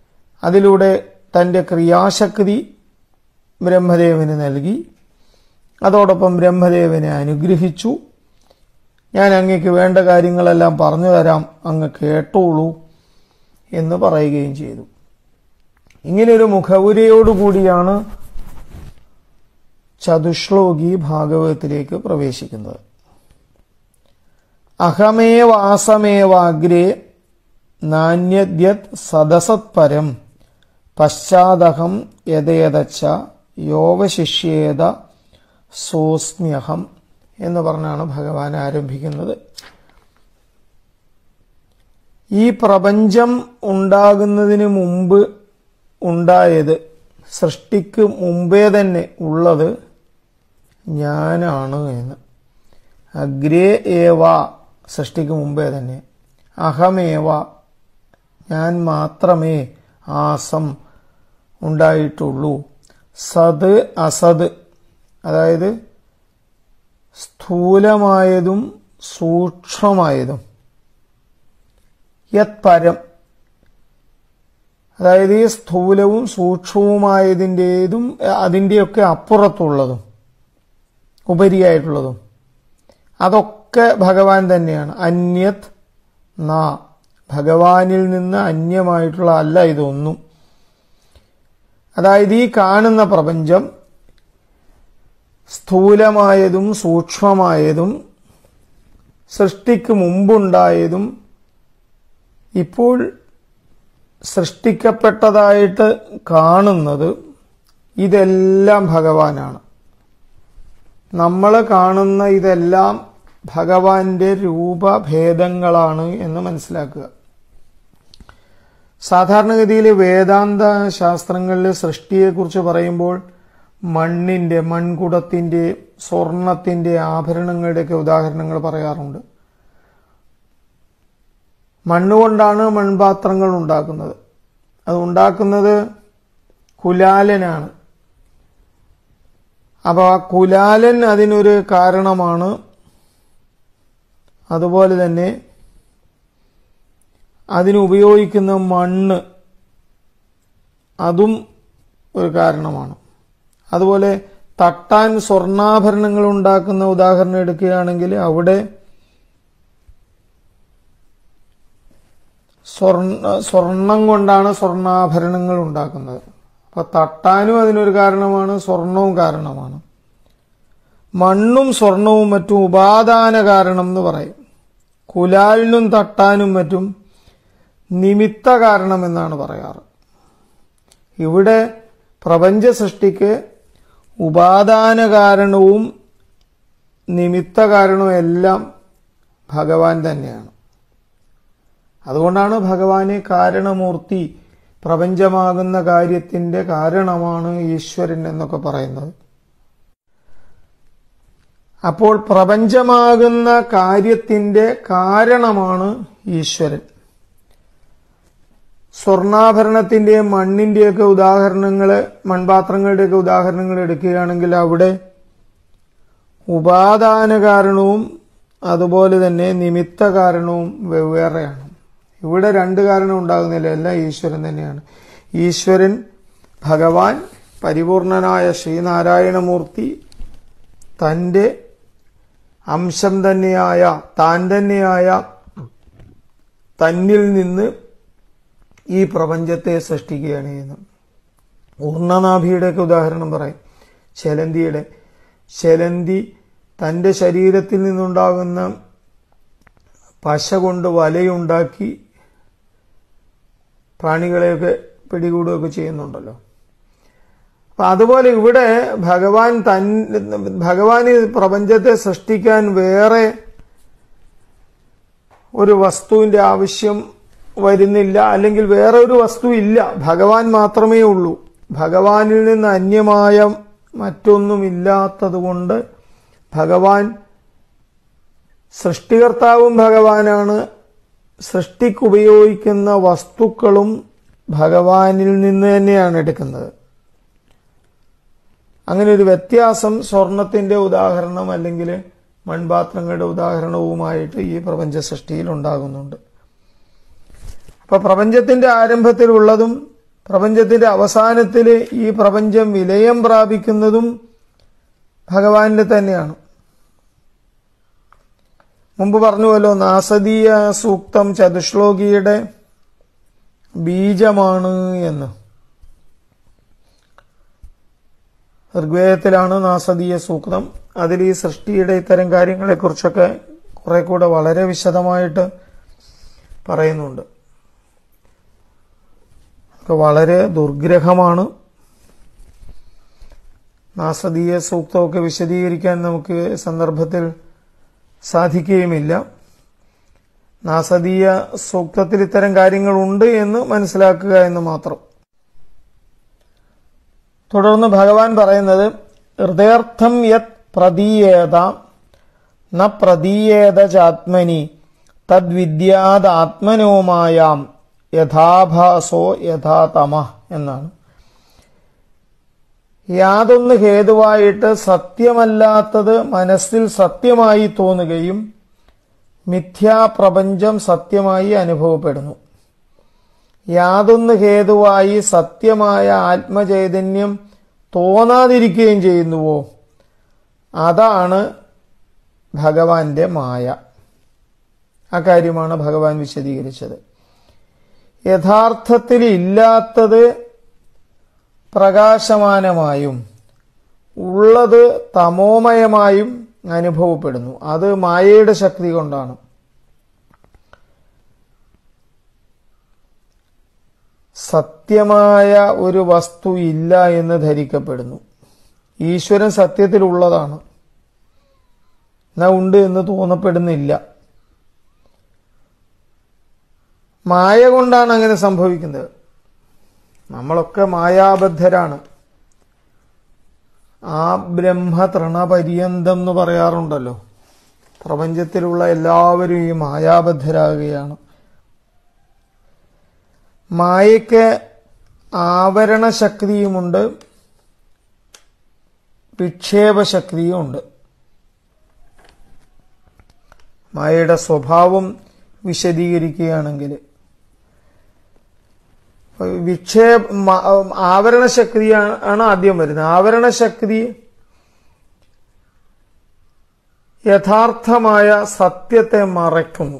അതിലൂടെ തൻ്റെ ക്രിയാശക്തി ബ്രഹ്മദേവന് നൽകി അതോടൊപ്പം ബ്രഹ്മദേവനെ അനുഗ്രഹിച്ചു ഞാൻ അങ്ങക്ക് വേണ്ട കാര്യങ്ങളെല്ലാം പറഞ്ഞു തരാം അങ്ങ് കേട്ടോളൂ എന്ന് പറയുകയും ചെയ്തു ഇങ്ങനെയൊരു മുഖവുരയോടുകൂടിയാണ് ചതുശ്ലോകി ഭാഗവതത്തിലേക്ക് പ്രവേശിക്കുന്നത് അഹമേവാസമേവാഗ്രേ നാണ്യദ്യത് സദസത്പരം പശ്ചാദഹം യഥേതച്ച യോവശിഷ്യേത സോസ്മ്യഹം എന്ന് പറഞ്ഞാണ് ഭഗവാൻ ആരംഭിക്കുന്നത് ഈ പ്രപഞ്ചം ഉണ്ടാകുന്നതിന് മുമ്പ് ഉണ്ടായത് സൃഷ്ടിക്ക് മുമ്പേ തന്നെ ഉള്ളത് ഞാനാണ് എന്ന് അഗ്രേ ഏവ സൃഷ്ടിക്ക് മുമ്പേ തന്നെ അഹമേവ ഞാൻ മാത്രമേ ആസം ഉണ്ടായിട്ടുള്ളൂ സത് അസത് അതായത് സ്ഥൂലമായതും സൂക്ഷ്മമായതും യത് പരം അതായത് ഈ സ്ഥൂലവും സൂക്ഷ്മവുമായതിൻ്റെതും അതിൻ്റെയൊക്കെ അപ്പുറത്തുള്ളതും ഉപരിയായിട്ടുള്ളതും അതൊക്കെ ഭഗവാൻ തന്നെയാണ് അന്യത് നാ ഭഗവാനിൽ നിന്ന് അന്യമായിട്ടുള്ള അല്ല ഇതൊന്നും അതായത് ഈ കാണുന്ന പ്രപഞ്ചം സ്ഥൂലമായതും സൂക്ഷ്മമായതും സൃഷ്ടിക്ക് മുമ്പുണ്ടായതും ഇപ്പോൾ സൃഷ്ടിക്കപ്പെട്ടതായിട്ട് കാണുന്നത് ഇതെല്ലാം ഭഗവാനാണ് നമ്മൾ കാണുന്ന ഇതെല്ലാം ഭഗവാന്റെ രൂപഭേദങ്ങളാണ് എന്ന് മനസ്സിലാക്കുക സാധാരണഗതിയിൽ വേദാന്ത ശാസ്ത്രങ്ങളിൽ സൃഷ്ടിയെക്കുറിച്ച് പറയുമ്പോൾ മണ്ണിന്റെ മൺകുടത്തിന്റെ സ്വർണത്തിന്റെ ആഭരണങ്ങളുടെയൊക്കെ ഉദാഹരണങ്ങൾ പറയാറുണ്ട് മണ്ണുകൊണ്ടാണ് മൺപാത്രങ്ങൾ ഉണ്ടാക്കുന്നത് അത് ഉണ്ടാക്കുന്നത് കുലാലനാണ് അപ്പോൾ ആ കുലാലൻ അതിനൊരു കാരണമാണ് അതുപോലെ തന്നെ അതിനുപയോഗിക്കുന്ന മണ്ണ് അതും ഒരു കാരണമാണ് അതുപോലെ തട്ടാൻ സ്വർണ്ണാഭരണങ്ങൾ ഉണ്ടാക്കുന്ന ഉദാഹരണം എടുക്കുകയാണെങ്കിൽ അവിടെ സ്വർണ്ണ സ്വർണം കൊണ്ടാണ് സ്വർണ്ണാഭരണങ്ങൾ ഉണ്ടാക്കുന്നത് അപ്പൊ തട്ടാനും അതിനൊരു കാരണമാണ് സ്വർണവും കാരണമാണ് മണ്ണും സ്വർണവും മറ്റും ഉപാദാന കാരണം എന്ന് പറയും കുലാലിനും തട്ടാനും മറ്റും നിമിത്ത കാരണം എന്നാണ് പറയാറ് ഇവിടെ പ്രപഞ്ച സൃഷ്ടിക്ക് ഉപാദാന കാരണവും നിമിത്ത കാരണവും എല്ലാം ഭഗവാൻ തന്നെയാണ് അതുകൊണ്ടാണ് ഭഗവാനെ കാരണമൂർത്തി പ്രപഞ്ചമാകുന്ന കാര്യത്തിന്റെ കാരണമാണ് ഈശ്വരൻ എന്നൊക്കെ പറയുന്നത് അപ്പോൾ പ്രപഞ്ചമാകുന്ന കാര്യത്തിന്റെ കാരണമാണ് ഈശ്വരൻ സ്വർണ്ണാഭരണത്തിന്റെയും മണ്ണിന്റെയൊക്കെ ഉദാഹരണങ്ങൾ മൺപാത്രങ്ങളുടെയൊക്കെ ഉദാഹരണങ്ങൾ എടുക്കുകയാണെങ്കിൽ അവിടെ ഉപാദാന കാരണവും അതുപോലെ തന്നെ നിമിത്ത കാരണവും വെവ്വേറെയാണ് ഇവിടെ രണ്ട് കാരണം ഉണ്ടാകുന്നില്ല എല്ലാം ഈശ്വരൻ തന്നെയാണ് ഈശ്വരൻ ഭഗവാൻ പരിപൂർണനായ ശ്രീനാരായണമൂർത്തി തൻ്റെ അംശം തന്നെയായ താൻ തന്നെയായ തന്നിൽ നിന്ന് ഈ പ്രപഞ്ചത്തെ സൃഷ്ടിക്കുകയാണ് ചെയ്യുന്നത് ഊർണനാഭിയുടെയൊക്കെ ഉദാഹരണം പറയും ചെലന്തിയുടെ ചെലന്തി തൻ്റെ ശരീരത്തിൽ നിന്നുണ്ടാകുന്ന പശ കൊണ്ട് വലയുണ്ടാക്കി പ്രാണികളെയൊക്കെ പിടികൂടുകയൊക്കെ ചെയ്യുന്നുണ്ടല്ലോ അപ്പൊ അതുപോലെ ഇവിടെ ഭഗവാൻ തൻ ഭഗവാൻ ഈ പ്രപഞ്ചത്തെ സൃഷ്ടിക്കാൻ വേറെ ഒരു വസ്തുവിന്റെ ആവശ്യം വരുന്നില്ല അല്ലെങ്കിൽ വേറെ ഒരു വസ്തു ഇല്ല ഭഗവാൻ മാത്രമേ ഉള്ളൂ ഭഗവാനിൽ നിന്ന് അന്യമായ മറ്റൊന്നുമില്ലാത്തതുകൊണ്ട് ഭഗവാൻ സൃഷ്ടികർത്താവും ഭഗവാനാണ് സൃഷ്ടിക്കുപയോഗിക്കുന്ന വസ്തുക്കളും ഭഗവാനിൽ നിന്ന് തന്നെയാണ് എടുക്കുന്നത് അങ്ങനെ ഒരു വ്യത്യാസം സ്വർണത്തിന്റെ ഉദാഹരണം അല്ലെങ്കിൽ മൺപാത്രങ്ങളുടെ ഉദാഹരണവുമായിട്ട് ഈ പ്രപഞ്ച സൃഷ്ടിയിൽ ഉണ്ടാകുന്നുണ്ട് അപ്പൊ പ്രപഞ്ചത്തിന്റെ ആരംഭത്തിലുള്ളതും പ്രപഞ്ചത്തിന്റെ അവസാനത്തിൽ ഈ പ്രപഞ്ചം വിലയം പ്രാപിക്കുന്നതും ഭഗവാന്റെ തന്നെയാണ് മുമ്പ് പറഞ്ഞുവല്ലോ നാസദീയ സൂക്തം ചതുശ്ലോകിയുടെ ബീജമാണ് എന്ന് ഋഗ്വേദത്തിലാണ് നാസദീയ സൂക്തം അതിൽ ഈ സൃഷ്ടിയുടെ ഇത്തരം കാര്യങ്ങളെക്കുറിച്ചൊക്കെ കുറെ കൂടെ വളരെ വിശദമായിട്ട് പറയുന്നുണ്ട് ഒക്കെ വളരെ ദുർഗ്രഹമാണ് നാസദീയ സൂക്തമൊക്കെ വിശദീകരിക്കാൻ നമുക്ക് സന്ദർഭത്തിൽ സാധിക്കുകയുമില്ല നാസദീയ സൂക്തത്തിൽ ഇത്തരം കാര്യങ്ങളുണ്ട് എന്ന് മനസ്സിലാക്കുക എന്ന് മാത്രം തുടർന്ന് ഭഗവാൻ പറയുന്നത് ഹൃദയർത്ഥം യത് പ്രതീയേത ന പ്രതീയേത ചാത്മനി തദ്വിദ്യാദാത്മനോമായാം യഥാഭാസോ യഥാതമ എന്നാണ് യാതൊന്ന് ഹേതുവായിട്ട് സത്യമല്ലാത്തത് മനസ്സിൽ സത്യമായി തോന്നുകയും മിഥ്യാപ്രപഞ്ചം സത്യമായി അനുഭവപ്പെടുന്നു യാതൊന്ന് ഹേതുവായി സത്യമായ ആത്മചൈതന്യം തോന്നാതിരിക്കുകയും ചെയ്യുന്നുവോ അതാണ് ഭഗവാന്റെ മായ ആ കാര്യമാണ് ഭഗവാൻ വിശദീകരിച്ചത് യഥാർത്ഥത്തിൽ ഇല്ലാത്തത് പ്രകാശമാനമായും ഉള്ളത് തമോമയമായും അനുഭവപ്പെടുന്നു അത് മായയുടെ ശക്തി കൊണ്ടാണ് സത്യമായ ഒരു വസ്തു ഇല്ല എന്ന് ധരിക്കപ്പെടുന്നു ഈശ്വരൻ സത്യത്തിലുള്ളതാണ് എന്നാ ഉണ്ട് എന്ന് തോന്നപ്പെടുന്നില്ല മായ കൊണ്ടാണ് അങ്ങനെ സംഭവിക്കുന്നത് നമ്മളൊക്കെ മായാബദ്ധരാണ് ആ ബ്രഹ്മ തൃണപര്യന്തം എന്ന് പറയാറുണ്ടല്ലോ പ്രപഞ്ചത്തിലുള്ള എല്ലാവരും ഈ മായാബദ്ധരാകുകയാണ് മായയ്ക്ക് ആവരണ ശക്തിയുമുണ്ട് വിക്ഷേപ ശക്തിയും ഉണ്ട് മായയുടെ വിശദീകരിക്കുകയാണെങ്കിൽ വിക്ഷേപ ആവരണ ശക്തിയാണ് ആണ് ആദ്യം വരുന്നത് ആവരണ ശക്തി യഥാർത്ഥമായ സത്യത്തെ മറയ്ക്കുന്നു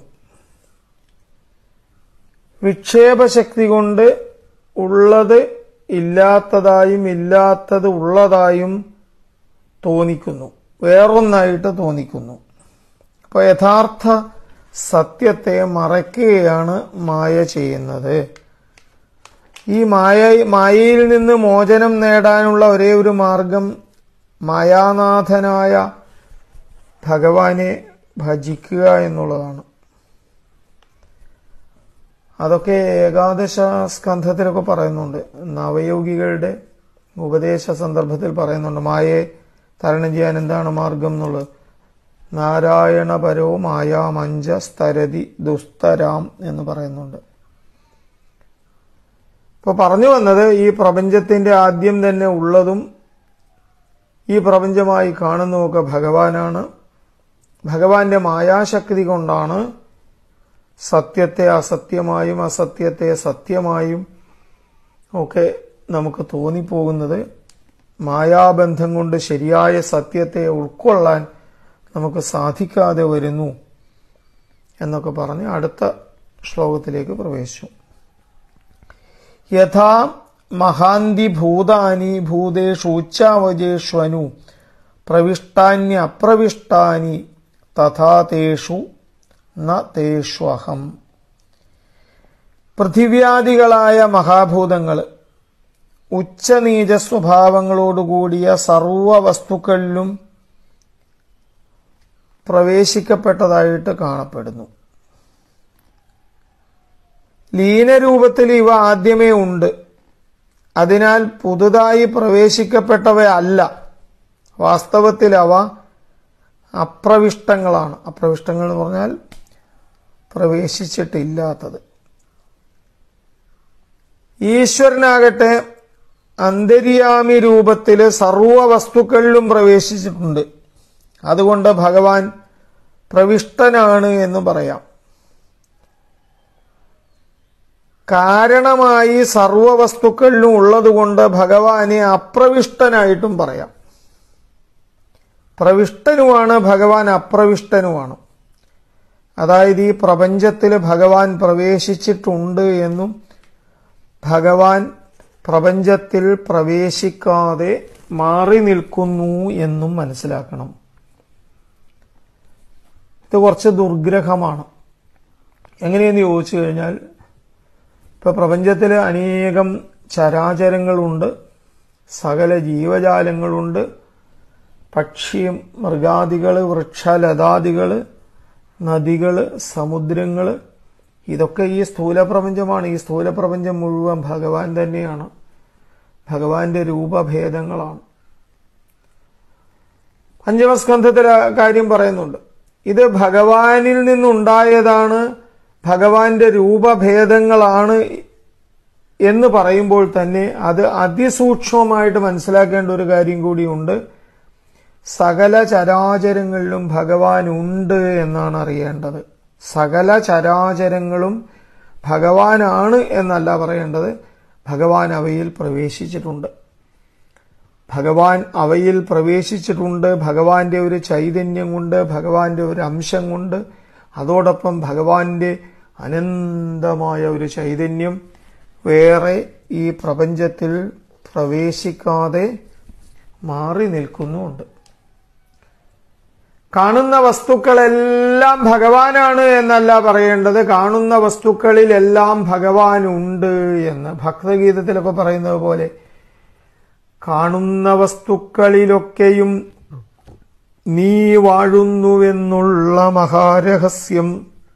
വിക്ഷേപശക്തി കൊണ്ട് ഉള്ളത് ഇല്ലാത്തതായും ഇല്ലാത്തത് ഉള്ളതായും തോന്നിക്കുന്നു വേറൊന്നായിട്ട് തോന്നിക്കുന്നു അപ്പോൾ യഥാർത്ഥ സത്യത്തെ മറയ്ക്കുകയാണ് മായ ചെയ്യുന്നത് ഈ മായ മായയിൽ നിന്ന് മോചനം നേടാനുള്ള ഒരേ ഒരു മാർഗം മായാനാഥനായ ഭഗവാനെ ഭജിക്കുക എന്നുള്ളതാണ് അതൊക്കെ ഏകാദശ സ്കന്ധത്തിലൊക്കെ പറയുന്നുണ്ട് നവയോഗികളുടെ ഉപദേശ സന്ദർഭത്തിൽ പറയുന്നുണ്ട് മായയെ തരണം ചെയ്യാൻ എന്താണ് മാർഗം എന്നുള്ളത് നാരായണപരോ മായാമഞ്ച സ്തരതി ദുസ്തരാം എന്ന് പറയുന്നുണ്ട് ഇപ്പോൾ പറഞ്ഞു വന്നത് ഈ പ്രപഞ്ചത്തിന്റെ ആദ്യം തന്നെ ഉള്ളതും ഈ പ്രപഞ്ചമായി കാണുന്നതുമൊക്കെ ഭഗവാനാണ് ഭഗവാന്റെ മായാശക്തി കൊണ്ടാണ് സത്യത്തെ അസത്യമായും അസത്യത്തെ സത്യമായും ഒക്കെ നമുക്ക് തോന്നിപ്പോകുന്നത് മായാബന്ധം കൊണ്ട് ശരിയായ സത്യത്തെ ഉൾക്കൊള്ളാൻ നമുക്ക് സാധിക്കാതെ വരുന്നു എന്നൊക്കെ പറഞ്ഞ് അടുത്ത ശ്ലോകത്തിലേക്ക് പ്രവേശിച്ചു യഥാ മഹാന്തി ഭൂതാനി ഭൂതേഷു ഉച്ചാവജേഷ്വനു പ്രവിഷ്ടാന്യപ്രവിഷ്ടാനി തഥാ തേഷു ന തേഷ്വഹം പൃഥിവ്യാദികളായ മഹാഭൂതങ്ങൾ ഉച്ചനീച സ്വഭാവങ്ങളോടുകൂടിയ സർവ വസ്തുക്കളിലും പ്രവേശിക്കപ്പെട്ടതായിട്ട് കാണപ്പെടുന്നു ലീനരൂപത്തിൽ ഇവ ആദ്യമേ ഉണ്ട് അതിനാൽ പുതുതായി പ്രവേശിക്കപ്പെട്ടവയല്ല വാസ്തവത്തിൽ അവ അപ്രവിഷ്ടങ്ങളാണ് അപ്രവിഷ്ടങ്ങൾ എന്ന് പറഞ്ഞാൽ പ്രവേശിച്ചിട്ടില്ലാത്തത് ഈശ്വരനാകട്ടെ അന്തര്യാമി രൂപത്തിൽ സർവ വസ്തുക്കളിലും പ്രവേശിച്ചിട്ടുണ്ട് അതുകൊണ്ട് ഭഗവാൻ പ്രവിഷ്ടനാണ് എന്ന് പറയാം കാരണമായി സർവ വസ്തുക്കളിലും ഉള്ളതുകൊണ്ട് ഭഗവാനെ അപ്രവിഷ്ടനായിട്ടും പറയാം പ്രവിഷ്ടനുമാണ് ഭഗവാൻ അപ്രവിഷ്ടനുമാണ് അതായത് ഈ പ്രപഞ്ചത്തിൽ ഭഗവാൻ പ്രവേശിച്ചിട്ടുണ്ട് എന്നും ഭഗവാൻ പ്രപഞ്ചത്തിൽ പ്രവേശിക്കാതെ മാറി നിൽക്കുന്നു എന്നും മനസ്സിലാക്കണം ഇത് കുറച്ച് ദുർഗ്രഹമാണ് എങ്ങനെയെന്ന് ചോദിച്ചു കഴിഞ്ഞാൽ ഇപ്പൊ പ്രപഞ്ചത്തിൽ അനേകം ചരാചരങ്ങളുണ്ട് സകല ജീവജാലങ്ങളുണ്ട് പക്ഷി മൃഗാദികൾ വൃക്ഷലതാദികൾ നദികൾ സമുദ്രങ്ങൾ ഇതൊക്കെ ഈ സ്ഥൂല പ്രപഞ്ചമാണ് ഈ സ്ഥൂല പ്രപഞ്ചം മുഴുവൻ ഭഗവാൻ തന്നെയാണ് ഭഗവാന്റെ രൂപഭേദങ്ങളാണ് പഞ്ചമസ്കന്ധത്തിൽ ആ കാര്യം പറയുന്നുണ്ട് ഇത് ഭഗവാനിൽ നിന്നുണ്ടായതാണ് ഭഗവാന്റെ രൂപഭേദങ്ങളാണ് എന്ന് പറയുമ്പോൾ തന്നെ അത് അതിസൂക്ഷ്മമായിട്ട് മനസ്സിലാക്കേണ്ട ഒരു കാര്യം കൂടിയുണ്ട് സകല ചരാചരങ്ങളിലും ഭഗവാൻ ഉണ്ട് എന്നാണ് അറിയേണ്ടത് സകല ചരാചരങ്ങളും ഭഗവാനാണ് എന്നല്ല പറയേണ്ടത് ഭഗവാൻ അവയിൽ പ്രവേശിച്ചിട്ടുണ്ട് ഭഗവാൻ അവയിൽ പ്രവേശിച്ചിട്ടുണ്ട് ഭഗവാന്റെ ഒരു ചൈതന്യം കൊണ്ട് ഭഗവാന്റെ ഒരു അംശം കൊണ്ട് അതോടൊപ്പം ഭഗവാന്റെ അനന്തമായ ഒരു ചൈതന്യം വേറെ ഈ പ്രപഞ്ചത്തിൽ പ്രവേശിക്കാതെ മാറി നിൽക്കുന്നുമുണ്ട് കാണുന്ന വസ്തുക്കളെല്ലാം ഭഗവാനാണ് എന്നല്ല പറയേണ്ടത് കാണുന്ന വസ്തുക്കളിലെല്ലാം ഭഗവാൻ ഉണ്ട് എന്ന് ഭക്തഗീതത്തിലൊക്കെ പറയുന്നത് പോലെ കാണുന്ന വസ്തുക്കളിലൊക്കെയും നീ വാഴുന്നുവെന്നുള്ള മഹാരഹസ്യം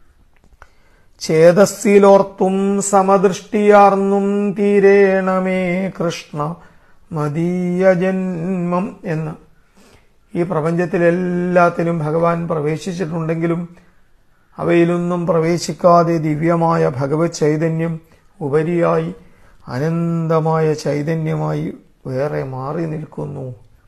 ചേതസ്സിലോർത്തും സമദൃഷ്ടിയാർന്നും തീരേണമേ കൃഷ്ണ മദീയ ജന്മം എന്ന് ഈ പ്രപഞ്ചത്തിലെല്ലാത്തിലും ഭഗവാൻ പ്രവേശിച്ചിട്ടുണ്ടെങ്കിലും അവയിലൊന്നും പ്രവേശിക്കാതെ ദിവ്യമായ ഭഗവത് ചൈതന്യം ഉപരിയായി അനന്തമായ ചൈതന്യമായി വേറെ മാറി നിൽക്കുന്നു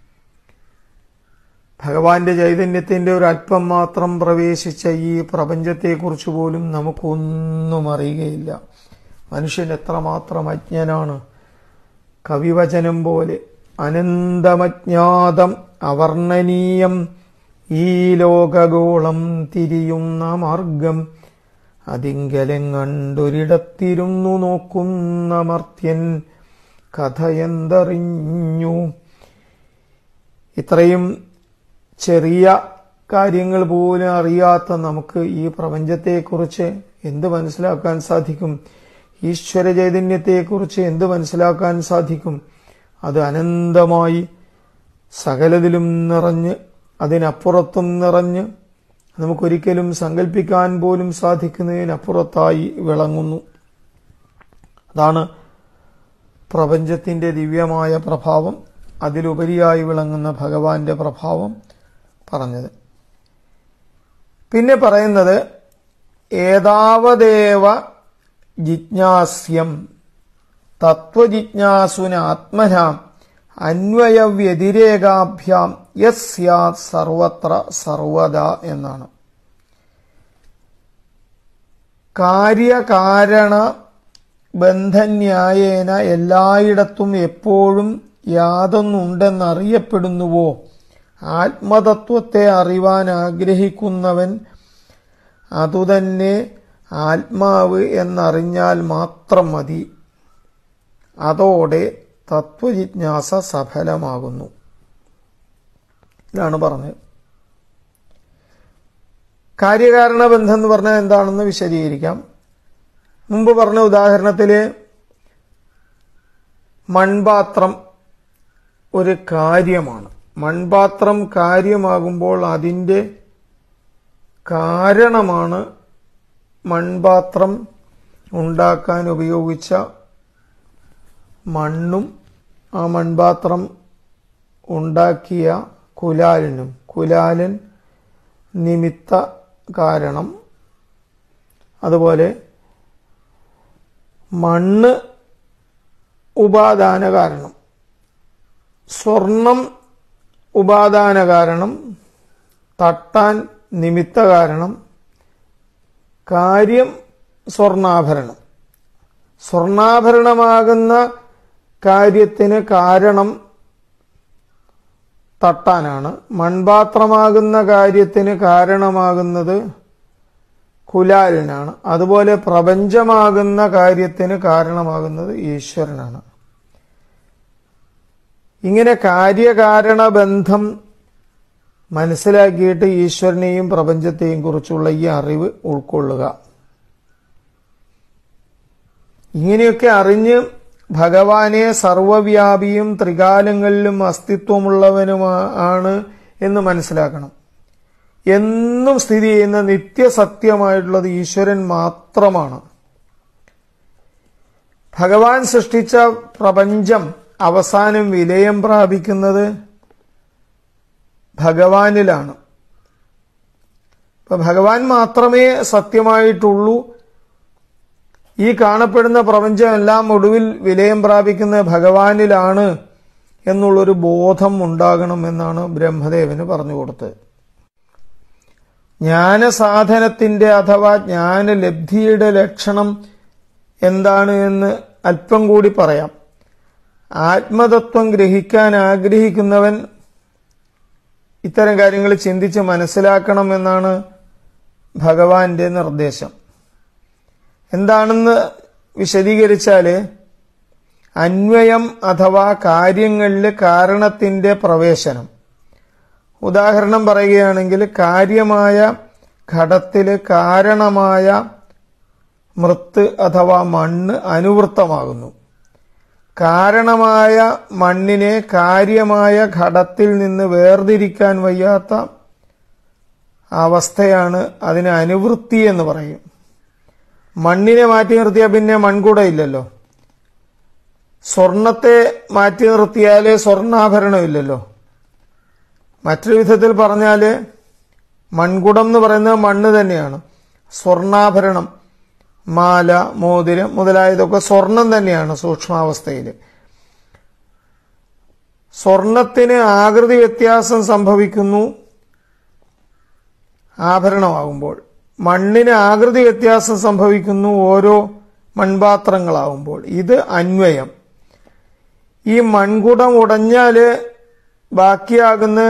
ഭഗവാന്റെ ചൈതന്യത്തിന്റെ ഒരു അല്പം മാത്രം പ്രവേശിച്ച ഈ പ്രപഞ്ചത്തെക്കുറിച്ച് പോലും നമുക്കൊന്നും അറിയുകയില്ല മനുഷ്യൻ എത്രമാത്രം അജ്ഞനാണ് കവിവചനം പോലെ അനന്തമജ്ഞാതം അവർണ്ണനീയം ഈ ലോകഗോളം തിരിയുന്ന മാർഗം അതിങ്കലെങ്ങണ്ടൊരിടത്തിരുന്നു നോക്കുന്ന മർത്യൻ കഥയെന്തറിഞ്ഞു ഇത്രയും ചെറിയ കാര്യങ്ങൾ പോലും അറിയാത്ത നമുക്ക് ഈ പ്രപഞ്ചത്തെക്കുറിച്ച് എന്ത് മനസ്സിലാക്കാൻ സാധിക്കും ഈശ്വര ചൈതന്യത്തെക്കുറിച്ച് എന്ത് മനസ്സിലാക്കാൻ സാധിക്കും അത് അനന്തമായി സകലതിലും നിറഞ്ഞ് അതിനപ്പുറത്തും നിറഞ്ഞ് നമുക്കൊരിക്കലും സങ്കല്പിക്കാൻ പോലും സാധിക്കുന്നതിനപ്പുറത്തായി വിളങ്ങുന്നു അതാണ് പ്രപഞ്ചത്തിന്റെ ദിവ്യമായ പ്രഭാവം അതിലുപരിയായി വിളങ്ങുന്ന ഭഗവാന്റെ പ്രഭാവം പറഞ്ഞത് പിന്നെ പറയുന്നത് ഏതാവദേവ ജിജ്ഞാസ്യം തത്വജിജ്ഞാസുന ആത്മന അന്വയവ്യതിരേകാഭ്യാം യസ്യാത് സർവത്ര സർവദ എന്നാണ് കാര്യകാരണ ബന്ധന്യായേന എല്ലായിടത്തും എപ്പോഴും യാതൊന്നുണ്ടെന്നറിയപ്പെടുന്നുവോ ആത്മതത്വത്തെ അറിവാൻ ആഗ്രഹിക്കുന്നവൻ അതുതന്നെ ആത്മാവ് എന്നറിഞ്ഞാൽ മാത്രം മതി അതോടെ തത്വജിജ്ഞാസ സഫലമാകുന്നു ഇതാണ് പറഞ്ഞത് കാര്യകാരണ ബന്ധം എന്ന് പറഞ്ഞാൽ എന്താണെന്ന് വിശദീകരിക്കാം മുമ്പ് പറഞ്ഞ ഉദാഹരണത്തില് മൺപാത്രം ഒരു കാര്യമാണ് മൺപാത്രം കാര്യമാകുമ്പോൾ അതിൻ്റെ കാരണമാണ് മൺപാത്രം ഉണ്ടാക്കാൻ ഉപയോഗിച്ച മണ്ണും ആ മൺപാത്രം ഉണ്ടാക്കിയ കുലാലനും കുലാലൻ നിമിത്ത കാരണം അതുപോലെ മണ്ണ് ഉപാദാന കാരണം സ്വർണം ഉപാദാന കാരണം തട്ടാൻ നിമിത്ത കാരണം കാര്യം സ്വർണാഭരണം സ്വർണാഭരണമാകുന്ന കാര്യത്തിന് കാരണം തട്ടാനാണ് മൺപാത്രമാകുന്ന കാര്യത്തിന് കാരണമാകുന്നത് കുലാലിനാണ് അതുപോലെ പ്രപഞ്ചമാകുന്ന കാര്യത്തിന് കാരണമാകുന്നത് ഈശ്വരനാണ് ഇങ്ങനെ കാര്യകാരണ ബന്ധം മനസ്സിലാക്കിയിട്ട് ഈശ്വരനെയും പ്രപഞ്ചത്തെയും കുറിച്ചുള്ള ഈ അറിവ് ഉൾക്കൊള്ളുക ഇങ്ങനെയൊക്കെ അറിഞ്ഞ് ഭഗവാനെ സർവവ്യാപിയും ത്രികാലങ്ങളിലും അസ്തിത്വമുള്ളവനുമാണ് എന്ന് മനസ്സിലാക്കണം എന്നും സ്ഥിതി ചെയ്യുന്ന നിത്യസത്യമായിട്ടുള്ളത് ഈശ്വരൻ മാത്രമാണ് ഭഗവാൻ സൃഷ്ടിച്ച പ്രപഞ്ചം അവസാനം വിലയം പ്രാപിക്കുന്നത് ഭഗവാനിലാണ് ഇപ്പൊ ഭഗവാൻ മാത്രമേ സത്യമായിട്ടുള്ളൂ ഈ കാണപ്പെടുന്ന പ്രപഞ്ചം എല്ലാം ഒടുവിൽ വിലയം പ്രാപിക്കുന്ന ഭഗവാനിലാണ് എന്നുള്ളൊരു ബോധം ഉണ്ടാകണം എന്നാണ് ബ്രഹ്മദേവന് പറഞ്ഞു കൊടുത്തത് ജ്ഞാനസാധനത്തിന്റെ അഥവാ ജ്ഞാനലബ്ധിയുടെ ലക്ഷണം എന്താണ് എന്ന് അല്പം കൂടി പറയാം ആത്മതത്വം ഗ്രഹിക്കാൻ ആഗ്രഹിക്കുന്നവൻ ഇത്തരം കാര്യങ്ങൾ ചിന്തിച്ച് മനസ്സിലാക്കണം എന്നാണ് ഭഗവാന്റെ നിർദ്ദേശം എന്താണെന്ന് വിശദീകരിച്ചാൽ അന്വയം അഥവാ കാര്യങ്ങളിൽ കാരണത്തിന്റെ പ്രവേശനം ഉദാഹരണം പറയുകയാണെങ്കിൽ കാര്യമായ ഘടത്തില് കാരണമായ മൃത്ത് അഥവാ മണ്ണ് അനുവൃത്തമാകുന്നു കാരണമായ മണ്ണിനെ കാര്യമായ ഘടത്തിൽ നിന്ന് വേർതിരിക്കാൻ വയ്യാത്ത അവസ്ഥയാണ് അതിന് അനുവൃത്തി എന്ന് പറയും മണ്ണിനെ മാറ്റി നിർത്തിയാൽ പിന്നെ മൺകൂടയില്ലല്ലോ സ്വർണത്തെ മാറ്റി നിർത്തിയാൽ സ്വർണ്ണാഭരണമില്ലല്ലോ മറ്റൊരു വിധത്തിൽ പറഞ്ഞാൽ മൺകുടം എന്ന് പറയുന്നത് മണ്ണ് തന്നെയാണ് സ്വർണ്ണാഭരണം മാല മോതിരം മുതലായതൊക്കെ സ്വർണം തന്നെയാണ് സൂക്ഷ്മാവസ്ഥയിൽ സ്വർണത്തിന് ആകൃതി വ്യത്യാസം സംഭവിക്കുന്നു ആഭരണമാകുമ്പോൾ മണ്ണിന് ആകൃതി വ്യത്യാസം സംഭവിക്കുന്നു ഓരോ മൺപാത്രങ്ങളാവുമ്പോൾ ഇത് അന്വയം ഈ മൺകുടം ഉടഞ്ഞാല് ബാക്കിയാകുന്ന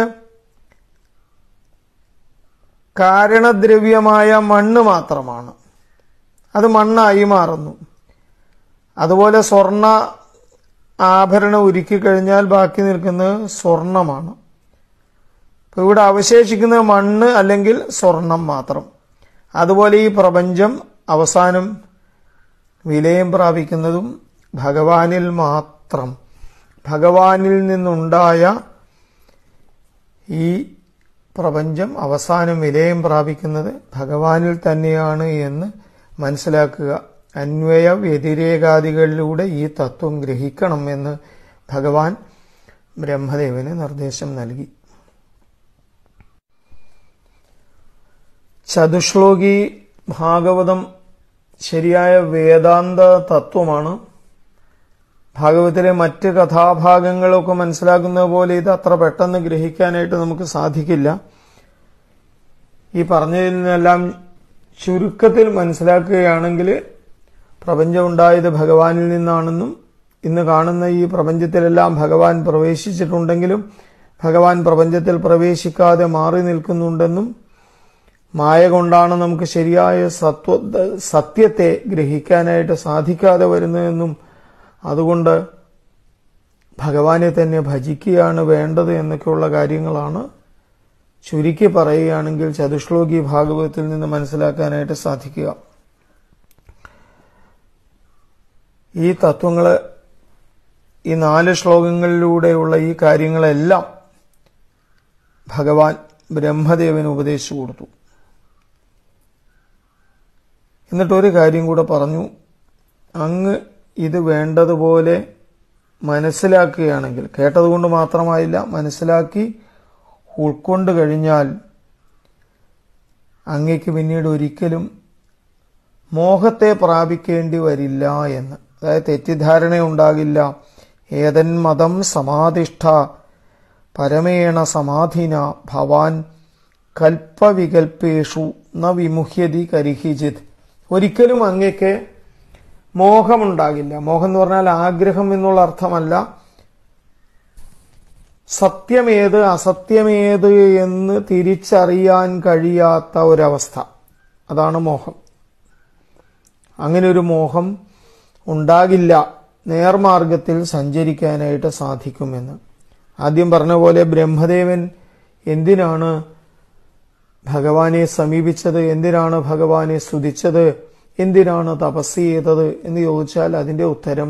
കാരണദ്രവ്യമായ മണ്ണ് മാത്രമാണ് അത് മണ്ണായി മാറുന്നു അതുപോലെ സ്വർണ ആഭരണം ഉരുക്കി കഴിഞ്ഞാൽ ബാക്കി നിൽക്കുന്നത് സ്വർണമാണ് ഇപ്പൊ ഇവിടെ അവശേഷിക്കുന്ന മണ്ണ് അല്ലെങ്കിൽ സ്വർണം മാത്രം അതുപോലെ ഈ പ്രപഞ്ചം അവസാനം വിലയം പ്രാപിക്കുന്നതും ഭഗവാനിൽ മാത്രം ഭഗവാനിൽ നിന്നുണ്ടായ ഈ പ്രപഞ്ചം അവസാനം വിലയം പ്രാപിക്കുന്നത് ഭഗവാനിൽ തന്നെയാണ് എന്ന് മനസ്സിലാക്കുക അന്വയ വ്യതിരേകാദികളിലൂടെ ഈ തത്വം ഗ്രഹിക്കണം എന്ന് ഭഗവാൻ ബ്രഹ്മദേവന് നിർദ്ദേശം നൽകി ചതുശ്ലോകി ഭാഗവതം ശരിയായ വേദാന്ത തത്വമാണ് ഭാഗവത്തിലെ മറ്റ് കഥാഭാഗങ്ങളൊക്കെ മനസ്സിലാക്കുന്ന പോലെ ഇത് അത്ര പെട്ടെന്ന് ഗ്രഹിക്കാനായിട്ട് നമുക്ക് സാധിക്കില്ല ഈ പറഞ്ഞതിൽ നിന്നെല്ലാം ചുരുക്കത്തിൽ മനസ്സിലാക്കുകയാണെങ്കിൽ പ്രപഞ്ചം ഉണ്ടായത് ഭഗവാനിൽ നിന്നാണെന്നും ഇന്ന് കാണുന്ന ഈ പ്രപഞ്ചത്തിലെല്ലാം ഭഗവാൻ പ്രവേശിച്ചിട്ടുണ്ടെങ്കിലും ഭഗവാൻ പ്രപഞ്ചത്തിൽ പ്രവേശിക്കാതെ മാറി നിൽക്കുന്നുണ്ടെന്നും മായ കൊണ്ടാണ് നമുക്ക് ശരിയായ സത്വ സത്യത്തെ ഗ്രഹിക്കാനായിട്ട് സാധിക്കാതെ വരുന്നതെന്നും അതുകൊണ്ട് ഭഗവാനെ തന്നെ ഭജിക്കുകയാണ് വേണ്ടത് എന്നൊക്കെയുള്ള കാര്യങ്ങളാണ് ചുരുക്കി പറയുകയാണെങ്കിൽ ചതുശ്ലോകി ഭാഗവതത്തിൽ നിന്ന് മനസ്സിലാക്കാനായിട്ട് സാധിക്കുക ഈ തത്വങ്ങൾ ഈ നാല് ശ്ലോകങ്ങളിലൂടെയുള്ള ഈ കാര്യങ്ങളെല്ലാം ഭഗവാൻ ബ്രഹ്മദേവന് ഉപദേശിച്ചു കൊടുത്തു എന്നിട്ട് ഒരു കാര്യം കൂടെ പറഞ്ഞു അങ്ങ് ഇത് വേണ്ടതുപോലെ മനസ്സിലാക്കുകയാണെങ്കിൽ കേട്ടതുകൊണ്ട് മാത്രമായില്ല മനസ്സിലാക്കി ഉൾക്കൊണ്ട് കഴിഞ്ഞാൽ അങ്ങയ്ക്ക് പിന്നീട് ഒരിക്കലും മോഹത്തെ പ്രാപിക്കേണ്ടി വരില്ല എന്ന് അതായത് തെറ്റിദ്ധാരണ ഉണ്ടാകില്ല ഏതൻ മതം സമാധിഷ്ഠ പരമേണ സമാധിന ഭവാൻ കൽപ്പവികൽപ്പേഷു ന വിമുഹ്യതി കരിഹിജിത് ഒരിക്കലും അങ്ങയ്ക്ക് മോഹമുണ്ടാകില്ല മോഹം എന്ന് പറഞ്ഞാൽ ആഗ്രഹം എന്നുള്ള അർത്ഥമല്ല സത്യമേത് അസത്യമേത് എന്ന് തിരിച്ചറിയാൻ കഴിയാത്ത ഒരവസ്ഥ അതാണ് മോഹം അങ്ങനെ ഒരു മോഹം ഉണ്ടാകില്ല നേർമാർഗത്തിൽ സഞ്ചരിക്കാനായിട്ട് സാധിക്കുമെന്ന് ആദ്യം പറഞ്ഞ പോലെ ബ്രഹ്മദേവൻ എന്തിനാണ് ഭഗവാനെ സമീപിച്ചത് എന്തിനാണ് ഭഗവാനെ സ്തുതിച്ചത് എന്തിനാണ് തപസ് ചെയ്തത് എന്ന് ചോദിച്ചാൽ അതിന്റെ ഉത്തരം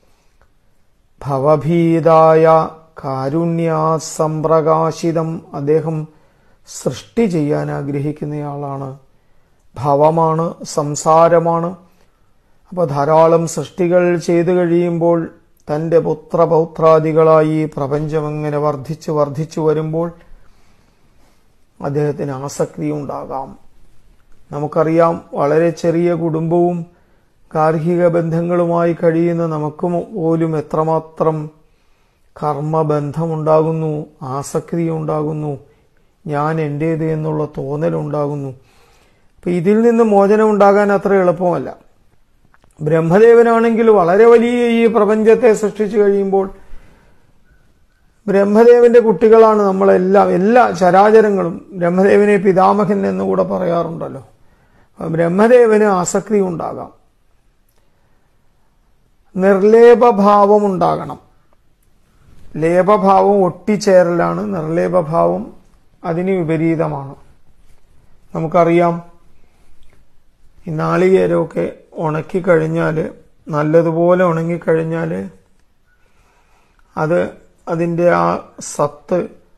ഭവഭീതായ കാരുണ്യാസംപ്രകാശിതം അദ്ദേഹം സൃഷ്ടി ചെയ്യാൻ ആഗ്രഹിക്കുന്നയാളാണ് ഭവമാണ് സംസാരമാണ് അപ്പോൾ ധാരാളം സൃഷ്ടികൾ ചെയ്തു കഴിയുമ്പോൾ തന്റെ പുത്രപൗത്രാദികളായി ഈ പ്രപഞ്ചം അങ്ങനെ വർദ്ധിച്ചു വർദ്ധിച്ചു വരുമ്പോൾ അദ്ദേഹത്തിന് ആസക്തി ഉണ്ടാകാം നമുക്കറിയാം വളരെ ചെറിയ കുടുംബവും ഗാർഹിക ബന്ധങ്ങളുമായി കഴിയുന്ന നമുക്ക് പോലും എത്രമാത്രം കർമ്മബന്ധമുണ്ടാകുന്നു ആസക്തി ഉണ്ടാകുന്നു ഞാൻ എൻ്റേത് എന്നുള്ള തോന്നലുണ്ടാകുന്നു അപ്പൊ ഇതിൽ നിന്ന് മോചനം ഉണ്ടാകാൻ അത്ര എളുപ്പമല്ല ബ്രഹ്മദേവനാണെങ്കിൽ വളരെ വലിയ ഈ പ്രപഞ്ചത്തെ സൃഷ്ടിച്ചു കഴിയുമ്പോൾ ബ്രഹ്മദേവന്റെ കുട്ടികളാണ് നമ്മളെല്ലാം എല്ലാ ചരാചരങ്ങളും ബ്രഹ്മദേവനെ പിതാമഹൻ എന്നുകൂടെ പറയാറുണ്ടല്ലോ ബ്രഹ്മദേവന് ആസക്തി ഉണ്ടാകാം നിർലേപഭാവം ഉണ്ടാകണം ലേപഭാവം ഒട്ടിച്ചേരലാണ് നിർലേപഭാവം അതിന് വിപരീതമാണ് നമുക്കറിയാം ഈ നാളികേരമൊക്കെ ഉണക്കിക്കഴിഞ്ഞാൽ നല്ലതുപോലെ ഉണങ്ങിക്കഴിഞ്ഞാൽ അത് അതിൻ്റെ ആ സത്ത്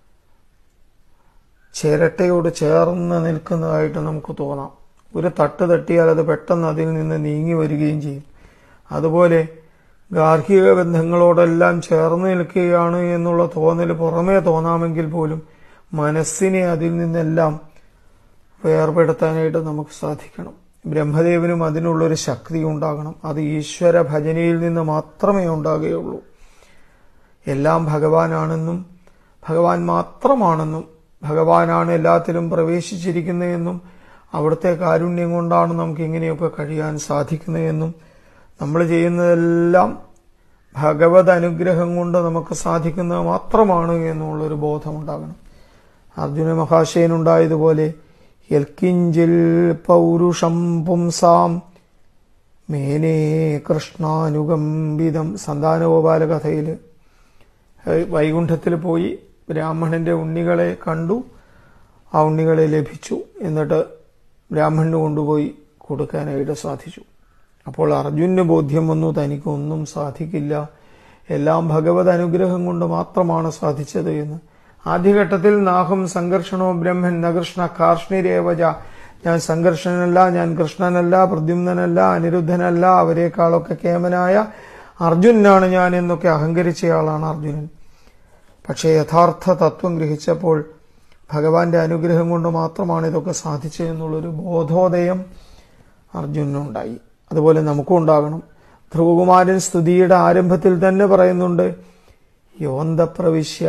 ചിരട്ടയോട് ചേർന്ന് നിൽക്കുന്നതായിട്ട് നമുക്ക് തോന്നാം ഒരു തട്ട് തട്ടിയാൽ അത് പെട്ടെന്ന് അതിൽ നിന്ന് നീങ്ങി വരികയും ചെയ്യും അതുപോലെ ഗാർഹിക ബന്ധങ്ങളോടെല്ലാം ചേർന്ന് നിൽക്കുകയാണ് എന്നുള്ള തോന്നൽ പുറമേ തോന്നാമെങ്കിൽ പോലും മനസ്സിനെ അതിൽ നിന്നെല്ലാം വേർപെടുത്താനായിട്ട് നമുക്ക് സാധിക്കണം ബ്രഹ്മദേവനും അതിനുള്ളൊരു ശക്തി ഉണ്ടാകണം അത് ഈശ്വര ഭജനയിൽ നിന്ന് മാത്രമേ ഉണ്ടാകുകയുള്ളൂ എല്ലാം ഭഗവാനാണെന്നും ഭഗവാൻ മാത്രമാണെന്നും ഭഗവാനാണ് എല്ലാത്തിലും പ്രവേശിച്ചിരിക്കുന്നതെന്നും അവിടുത്തെ കാരുണ്യം കൊണ്ടാണ് നമുക്ക് ഇങ്ങനെയൊക്കെ കഴിയാൻ സാധിക്കുന്നതെന്നും നമ്മൾ ചെയ്യുന്നതെല്ലാം ഭഗവത് അനുഗ്രഹം കൊണ്ട് നമുക്ക് സാധിക്കുന്നത് മാത്രമാണ് എന്നുള്ളൊരു ബോധമുണ്ടാകണം അർജുന മഹാശയനുണ്ടായതുപോലെ യൽക്കിഞ്ചിൽ പൗരുഷം പുംസാം മേനേ കൃഷ്ണാനുഗംബിതം സന്താനഗോപാല കഥയിൽ വൈകുണ്ഠത്തിൽ പോയി ബ്രാഹ്മണന്റെ ഉണ്ണികളെ കണ്ടു ആ ഉണ്ണികളെ ലഭിച്ചു എന്നിട്ട് ബ്രാഹ്മണന് കൊണ്ടുപോയി കൊടുക്കാനായിട്ട് സാധിച്ചു അപ്പോൾ അർജുനന് ബോധ്യം വന്നു തനിക്ക് ഒന്നും സാധിക്കില്ല എല്ലാം ഭഗവത് അനുഗ്രഹം കൊണ്ട് മാത്രമാണ് സാധിച്ചത് എന്ന് ആദ്യഘട്ടത്തിൽ നാഹം സംഘർഷണോ ബ്രഹ്മൻ നകൃഷ്ണ കാർഷ്ണിരേവജ ഞാൻ സംഘർഷനല്ല ഞാൻ കൃഷ്ണനല്ല പ്രദ്യുമ്നനല്ല അനിരുദ്ധനല്ല അവരെക്കാളൊക്കെ കേമനായ അർജുനാണ് ഞാൻ എന്നൊക്കെ അഹങ്കരിച്ചയാളാണ് അർജുനൻ പക്ഷേ യഥാർത്ഥ തത്വം ഗ്രഹിച്ചപ്പോൾ ഭഗവാന്റെ അനുഗ്രഹം കൊണ്ട് മാത്രമാണ് ഇതൊക്കെ സാധിച്ചതെന്നുള്ളൊരു ബോധോദയം അർജുനുണ്ടായി അതുപോലെ നമുക്കും ഉണ്ടാകണം ധ്രുവകുമാരൻ സ്തുതിയുടെ ആരംഭത്തിൽ തന്നെ പറയുന്നുണ്ട് യോന്തപ്രവിശ്യ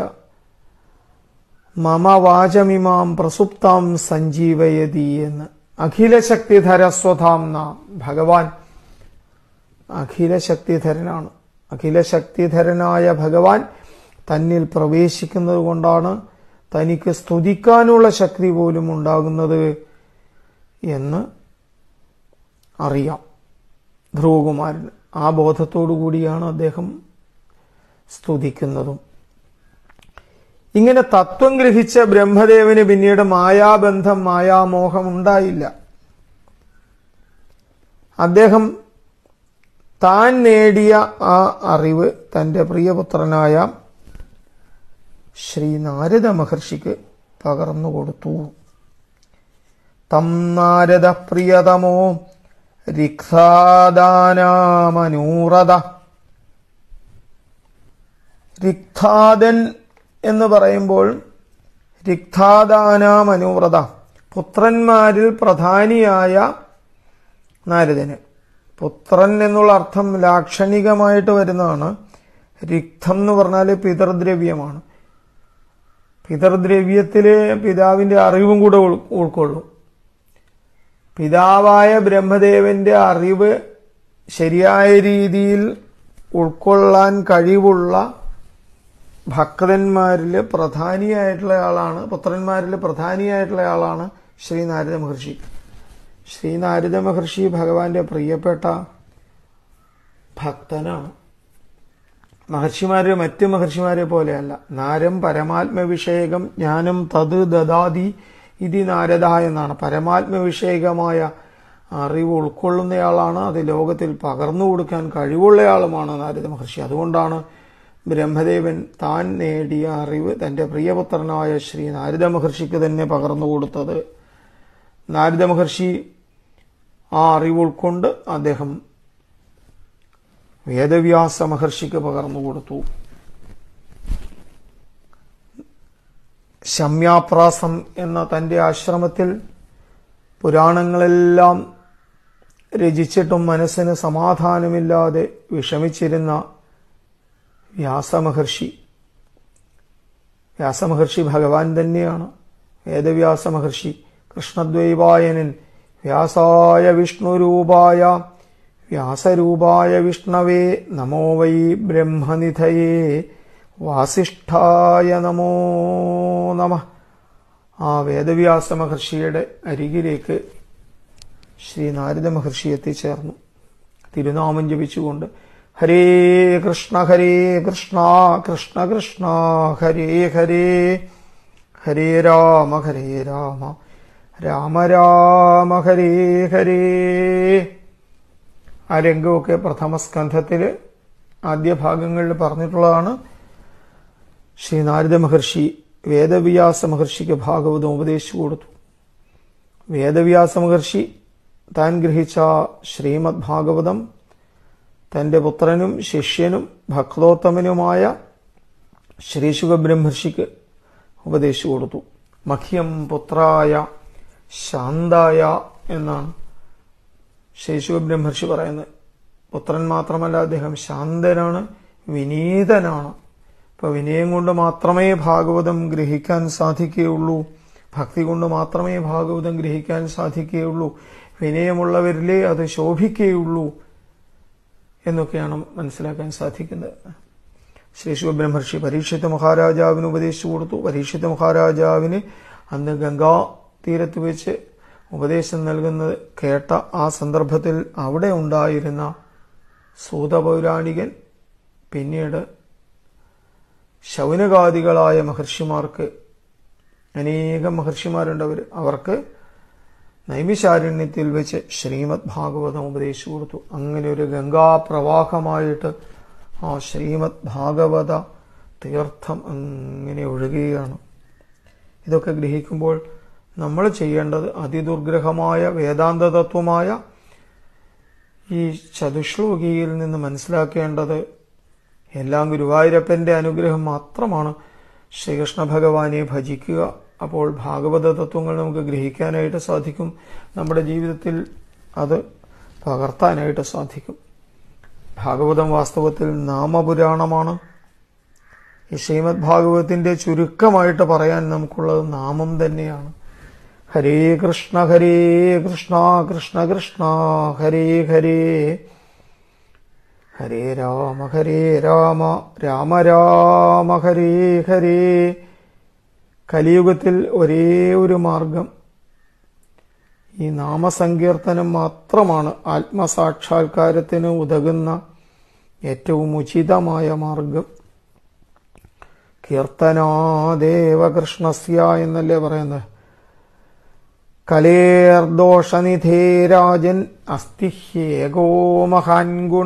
മമ വാചമിമാം പ്രസുപ്താം സഞ്ജീവയതി എന്ന് അഖിലശക്തിധര സ്വധാംന ഭഗവാൻ അഖിലശക്തിധരനാണ് അഖിലശക്തിധരനായ ഭഗവാൻ തന്നിൽ പ്രവേശിക്കുന്നത് കൊണ്ടാണ് തനിക്ക് സ്തുതിക്കാനുള്ള ശക്തി പോലും ഉണ്ടാകുന്നത് എന്ന് അറിയാം ധ്രുവകുമാരൻ ആ ബോധത്തോടു കൂടിയാണ് അദ്ദേഹം സ്തുതിക്കുന്നതും ഇങ്ങനെ തത്വം ഗ്രഹിച്ച ബ്രഹ്മദേവന് പിന്നീട് മായാബന്ധം മായാമോഹം ഉണ്ടായില്ല അദ്ദേഹം താൻ നേടിയ ആ അറിവ് തന്റെ പ്രിയപുത്രനായ ശ്രീ നാരദ മഹർഷിക്ക് പകർന്നു കൊടുത്തു തം നാരദ പ്രിയതമോ രിക്താദാനാമനൂറത രിക്താദൻ എന്ന് പറയുമ്പോൾ രിക്താദാനാമനൂറത പുത്രന്മാരിൽ പ്രധാനിയായ നാരദന് പുത്രൻ എന്നുള്ള അർത്ഥം ലാക്ഷണികമായിട്ട് വരുന്നതാണ് രിക്തം എന്ന് പറഞ്ഞാൽ പിതൃദ്രവ്യമാണ് പിതൃദ്രവ്യത്തില് പിതാവിന്റെ അറിവും കൂടെ ഉൾ- ഉൾക്കൊള്ളും പിതാവായ ബ്രഹ്മദേവന്റെ അറിവ് ശരിയായ രീതിയിൽ ഉൾക്കൊള്ളാൻ കഴിവുള്ള ഭക്തന്മാരിൽ പ്രധാനിയായിട്ടുള്ള ആളാണ് പുത്രന്മാരിൽ പ്രധാനിയായിട്ടുള്ള ആളാണ് ശ്രീ നാരദ മഹർഷി ശ്രീ നാരദ മഹർഷി ഭഗവാന്റെ പ്രിയപ്പെട്ട ഭക്തനാണ് മഹർഷിമാര് മറ്റ് മഹർഷിമാരെ പോലെയല്ല നാരം പരമാത്മവിഷയകം ജ്ഞാനം തത് ദദാതി ഇതി നാരദ എന്നാണ് പരമാത്മവിഷയകമായ അറിവ് ഉൾക്കൊള്ളുന്നയാളാണ് അത് ലോകത്തിൽ പകർന്നു കൊടുക്കാൻ കഴിവുള്ളയാളുമാണ് നാരദ മഹർഷി അതുകൊണ്ടാണ് ബ്രഹ്മദേവൻ താൻ നേടിയ അറിവ് തന്റെ പ്രിയപുത്രനായ ശ്രീ നാരദ മഹർഷിക്ക് തന്നെ പകർന്നു കൊടുത്തത് നാരദ മഹർഷി ആ അറിവ് ഉൾക്കൊണ്ട് അദ്ദേഹം വേദവ്യാസ മഹർഷിക്ക് പകർന്നു കൊടുത്തു ശമ്യാപ്രാസം എന്ന തന്റെ ആശ്രമത്തിൽ പുരാണങ്ങളെല്ലാം രചിച്ചിട്ടും മനസ്സിന് സമാധാനമില്ലാതെ വിഷമിച്ചിരുന്ന വ്യാസമഹർഷി വ്യാസമഹർഷി ഭഗവാൻ തന്നെയാണ് വേദവ്യാസ മഹർഷി കൃഷ്ണദ്വൈവായനൻ വ്യാസായ വിഷ്ണുരൂപായ വ്യാസരൂപായ വിഷ്ണവേ നമോ വൈ ബ്രഹ്മനിധയേ വാസിഷ്ഠായ നമോ നമ ആ വേദവ്യാസ മഹർഷിയുടെ അരികിലേക്ക് ശ്രീ നാരദ മഹർഷി എത്തിച്ചേർന്നു തിരുനാമം ജപിച്ചുകൊണ്ട് ഹരേ കൃഷ്ണ ഹരേ കൃഷ്ണ കൃഷ്ണ കൃഷ്ണ ഹരേ ഹരേ ഹരേ രാമ ഹരേ രാമ രാമ രാമ ഹരേ ഹരേ ആ രംഗമൊക്കെ പ്രഥമ സ്കന്ധത്തില് ആദ്യ ഭാഗങ്ങളിൽ പറഞ്ഞിട്ടുള്ളതാണ് ശ്രീ നാരദ മഹർഷി വേദവ്യാസ മഹർഷിക്ക് ഭാഗവതം ഉപദേശിച്ചു കൊടുത്തു വേദവ്യാസ മഹർഷി താൻ ഗ്രഹിച്ച ശ്രീമദ് ഭാഗവതം തന്റെ പുത്രനും ശിഷ്യനും ഭക്തോത്തമനുമായ ശ്രീശുഖ ബ്രഹ്മർഷിക്ക് ഉപദേശിച്ചു കൊടുത്തു മഹ്യം പുത്രായ ശാന്തായ എന്നാണ് ശേഷു ബ്രഹ്മർഷി പറയുന്നത് പുത്രൻ മാത്രമല്ല അദ്ദേഹം ശാന്തനാണ് വിനീതനാണ് ഇപ്പൊ വിനയം കൊണ്ട് മാത്രമേ ഭാഗവതം ഗ്രഹിക്കാൻ സാധിക്കുകയുള്ളൂ ഭക്തി കൊണ്ട് മാത്രമേ ഭാഗവതം ഗ്രഹിക്കാൻ സാധിക്കുകയുള്ളൂ വിനയമുള്ളവരിലേ അത് ശോഭിക്കുകയുള്ളൂ എന്നൊക്കെയാണ് മനസ്സിലാക്കാൻ സാധിക്കുന്നത് ശ്രീ ശിവബ്രഹ്മർഷി പരീക്ഷിത മഹാരാജാവിന് ഉപദേശിച്ചു കൊടുത്തു പരീക്ഷിത മഹാരാജാവിന് അന്ന് ഗംഗാ തീരത്ത് വെച്ച് ഉപദേശം നൽകുന്നത് കേട്ട ആ സന്ദർഭത്തിൽ അവിടെ ഉണ്ടായിരുന്ന സൂതപൗരാണികൻ പിന്നീട് ശൗനകാദികളായ മഹർഷിമാർക്ക് അനേകം മഹർഷിമാരുണ്ട് അവർ അവർക്ക് നൈമിശാരണ്യത്തിൽ വെച്ച് ശ്രീമദ് ഭാഗവതം ഉപദേശിച്ചു കൊടുത്തു അങ്ങനെ ഒരു ഗംഗാപ്രവാഹമായിട്ട് ആ ശ്രീമദ് ഭാഗവത തീർത്ഥം അങ്ങനെ ഒഴുകുകയാണ് ഇതൊക്കെ ഗ്രഹിക്കുമ്പോൾ നമ്മൾ ചെയ്യേണ്ടത് അതിദുർഗ്രഹമായ വേദാന്ത തത്വമായ ഈ ചതുശ്ലോകിയിൽ നിന്ന് മനസ്സിലാക്കേണ്ടത് എല്ലാം ഗുരുവായൂരപ്പന്റെ അനുഗ്രഹം മാത്രമാണ് ശ്രീകൃഷ്ണ ഭഗവാനെ ഭജിക്കുക അപ്പോൾ ഭാഗവത തത്വങ്ങൾ നമുക്ക് ഗ്രഹിക്കാനായിട്ട് സാധിക്കും നമ്മുടെ ജീവിതത്തിൽ അത് പകർത്താനായിട്ട് സാധിക്കും ഭാഗവതം വാസ്തവത്തിൽ നാമപുരാണമാണ് ഈ ശ്രീമദ് ഭാഗവതത്തിന്റെ ചുരുക്കമായിട്ട് പറയാൻ നമുക്കുള്ളത് നാമം തന്നെയാണ് ഹരേ കൃഷ്ണ ഹരേ കൃഷ്ണ കൃഷ്ണ കൃഷ്ണ ഹരേ ഹരേ ഹരേ രാമ ഹരേ രാമ രാമ രാമ ഹരേ ഹരേ കലിയുഗത്തിൽ ഒരേ ഒരു മാർഗം ഈ നാമസങ്കീർത്തനം മാത്രമാണ് ആത്മസാക്ഷാത്കാരത്തിന് ഉതകുന്ന ഏറ്റവും ഉചിതമായ മാർഗം കീർത്തനാദേവകൃഷ്ണസ്യ എന്നല്ലേ പറയുന്നത് കലേർദോഷനിധേ രാജൻ അസ്തിഹ്യേകോ മഹാൻ ഗുണ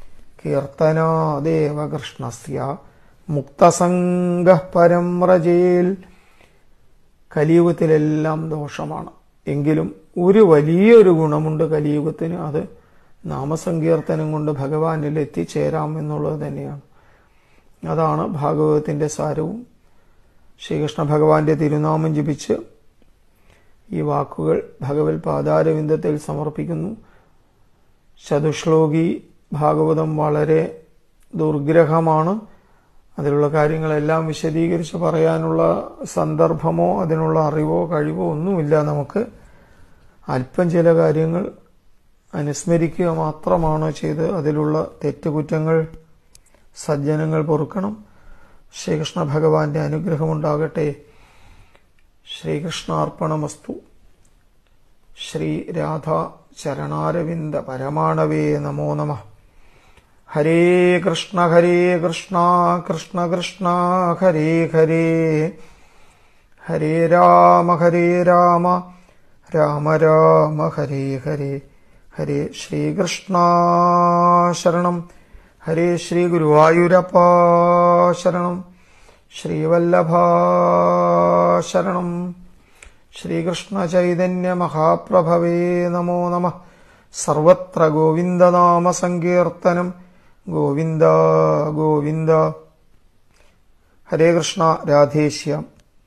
കീർത്തനാദേവകൃഷ്ണസ്യ മുക്തസംഗ പരം വ്രജേൽ കലിയുഗത്തിലെല്ലാം ദോഷമാണ് എങ്കിലും ഒരു വലിയൊരു ഗുണമുണ്ട് കലിയുഗത്തിന് അത് നാമസങ്കീർത്തനം കൊണ്ട് ഭഗവാനിൽ എത്തിച്ചേരാം എന്നുള്ളത് തന്നെയാണ് അതാണ് ഭാഗവതത്തിന്റെ സാരവും ശ്രീകൃഷ്ണ ഭഗവാന്റെ തിരുനാമം ജപിച്ച് ഈ വാക്കുകൾ ഭഗവത് പാതാരവിന്ദത്തിൽ സമർപ്പിക്കുന്നു ചതുശ്ലോകി ഭാഗവതം വളരെ ദുർഗ്രഹമാണ് അതിലുള്ള കാര്യങ്ങളെല്ലാം വിശദീകരിച്ച് പറയാനുള്ള സന്ദർഭമോ അതിനുള്ള അറിവോ കഴിവോ ഒന്നുമില്ല നമുക്ക് അല്പം ചില കാര്യങ്ങൾ അനുസ്മരിക്കുക മാത്രമാണ് ചെയ്ത് അതിലുള്ള തെറ്റുകുറ്റങ്ങൾ സജ്ജനങ്ങൾ പൊറുക്കണം ശ്രീകൃഷ്ണ ഭഗവാന്റെ അനുഗ്രഹമുണ്ടാകട്ടെ ശ്രീകൃഷ്ണാർപ്പണമസ്തു ശ്രീ രാധ ചരണാരവിന്ദ പരമാണവേ നമോ നമ ഹരേ കൃഷ്ണ ഹരേ കൃഷ്ണ കൃഷ്ണ കൃഷ്ണ ഹരേ ഹരേ ഹരേ രാമ ഹരേ രാമ രാമ രാമ ഹരേ ഹരേ ഹരേ ശ്രീകൃഷ്ണ ശരണം ഹരേ ശ്രീ ഗുരുവായൂരപ്പ ശരണം ശ്രീവല്ലഭ ശരണം ശ്രീകൃഷ്ണ ചൈതന്യ മഹാപ്രഭവേ നമോ നമ സർവത്ര ഗോവിന്ദനാമ സങ്കീർത്തനം ഗോവിന്ദ ഗോവിന്ദ ഹരേ കൃഷ്ണ രാധേശ്യാം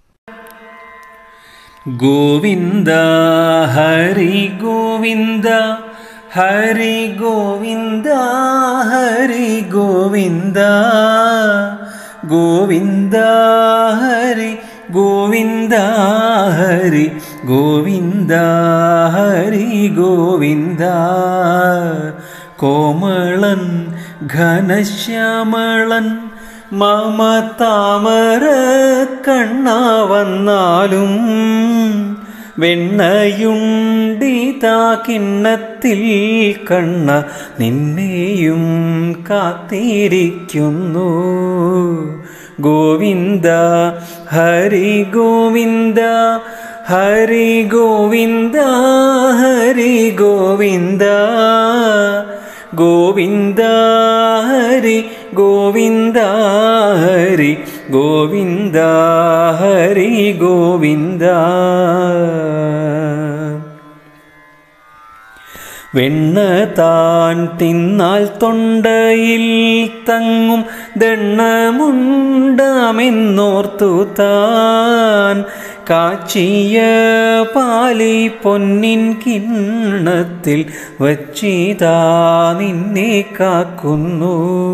ഗോവിന്ദ ഹരി ഗോവിന്ദ ഹരി ഗോവിന്ദ ഹരി ഗോവിന്ദ ഗോവിന്ദ ഹരി ഗോവിന്ദ ഹരി ഗോവിന്ദ ഹരി ഗോവിന്ദ കോമളൻ ഘനശ്യാമളൻ മമ താമര കണ്ണ വന്നാലും വെണ്ണയുണ്ടിതാ കിണ്ണത്തിൽ കണ്ണ നിന്നെയും കാത്തിരിക്കുന്നു ഗോവിന്ദ ഹരി ഗോവിന്ദ ഹരി ഗോവിന്ദ ഹരി ഗോവിന്ദ ഗോവിന്ദ ഹരി ഗോവിന്ദ ഹരി ഗോവിന്ദ ഹരി ഗോവിന്ദ വെണ്ണ താൻ തിന്നാൽ തൊണ്ടയിൽ തങ്ങും ദണ്ണമുണ്ടാമെന്നോർത്തു താൻ കാച്ചിയ പാലി പൊന്നിൻ കിണ്ണത്തിൽ വച്ചിതാ നിന്നെ കാക്കുന്നു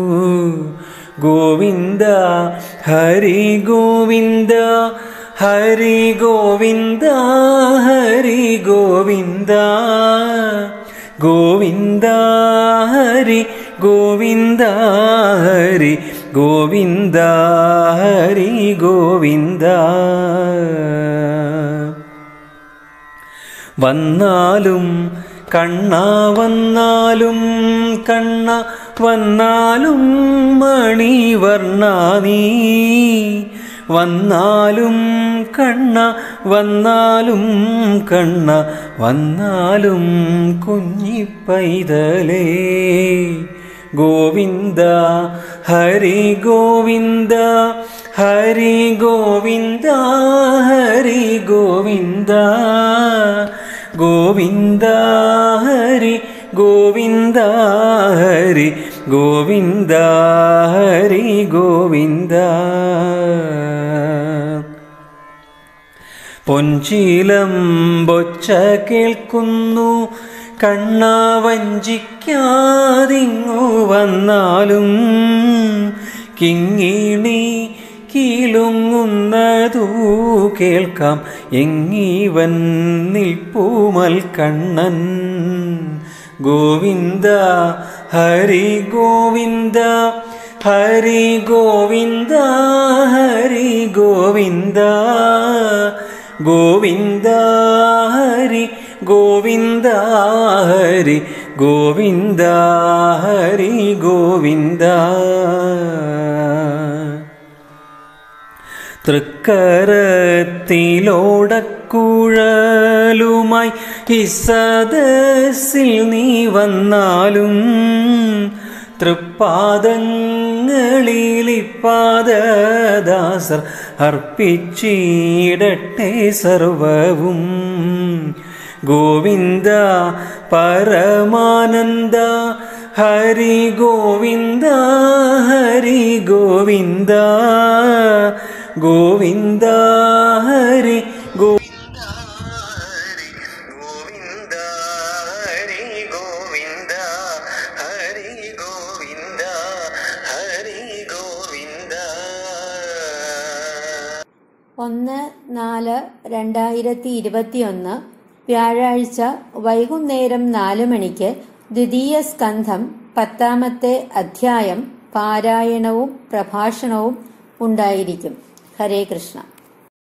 ഗോവിന്ദ ഹരി ഗോവിന്ദ ഹരി ഗോവിന്ദ ഹരി ഗോവിന്ദ ഗോവിന്ദ ഹരി ഗോവിന്ദ ഹരി ഗോവിന്ദ ഹരി ഗോവിന്ദ വന്നാലും കണ്ണ വന്നാലും കണ്ണ വന്നാലും മണിവർണ്ണ നീ വന്നാലും കണ്ണ വന്നാലും കണ്ണ വന്നാലും കുഞ്ഞിപ്പൈതലേ ഗോവിന്ദ ഹരി ഗോവിന്ദ ഹരി ഗോവിന്ദ ഹരി ഗോവിന്ദ ഗോവിന്ദ ഹരി ഗോവിന്ദ ഹരി ഗോവിന്ദ ഹരി ഗോവിന്ദ പൊഞ്ചീലം ബൊച്ച കേൾക്കുന്നു കണ്ണ വഞ്ചിക്കാതിങ്ങു വന്നാലും കിങ്ങിണി കീലുങ്ങുന്നതു കേൾക്കാം എങ്ങീവൻ നിൽപ്പൂമൽ കണ്ണൻ ഗോവിന്ദ ഹരി ഗോവിന്ദ ഹരി ഗോവിന്ദ ഹരി ഗോവിന്ദ ഗോവിന്ദ ഹരി ഗോവിന്ദ ഹരി ഗോവിന്ദ ഹരി ഗോവിന്ദ തൃക്കരത്തിലോടക്കുഴലുമായി ഈ സദസ്സിൽ നീ വന്നാലും തൃപ്പാദങ്ങളിലിപ്പാദദാസർ അർപ്പിച്ചിടട്ടെ സർവവും ഗോവിന്ദ പരമാനന്ദ ഹരി ഗോവിന്ദ ഹരി ഗോവിന്ദ ഗോവിന്ദ ഹരി ഗോവിന്ദ ഹരി ഗോവിന്ദ ഹരി ഗോവിന്ദ ഹരി ഗോവിന്ദ ഹരി ഗോവിന്ദ ഒന്ന് നാല് രണ്ടായിരത്തി ഇരുപത്തിയൊന്ന് വ്യാഴാഴ്ച വൈകുന്നേരം നാല് മണിക്ക് ദ്വിതീയ സ്കന്ധം പത്താമത്തെ അധ്യായം പാരായണവും പ്രഭാഷണവും ഉണ്ടായിരിക്കും ഹരേ കൃഷ്ണ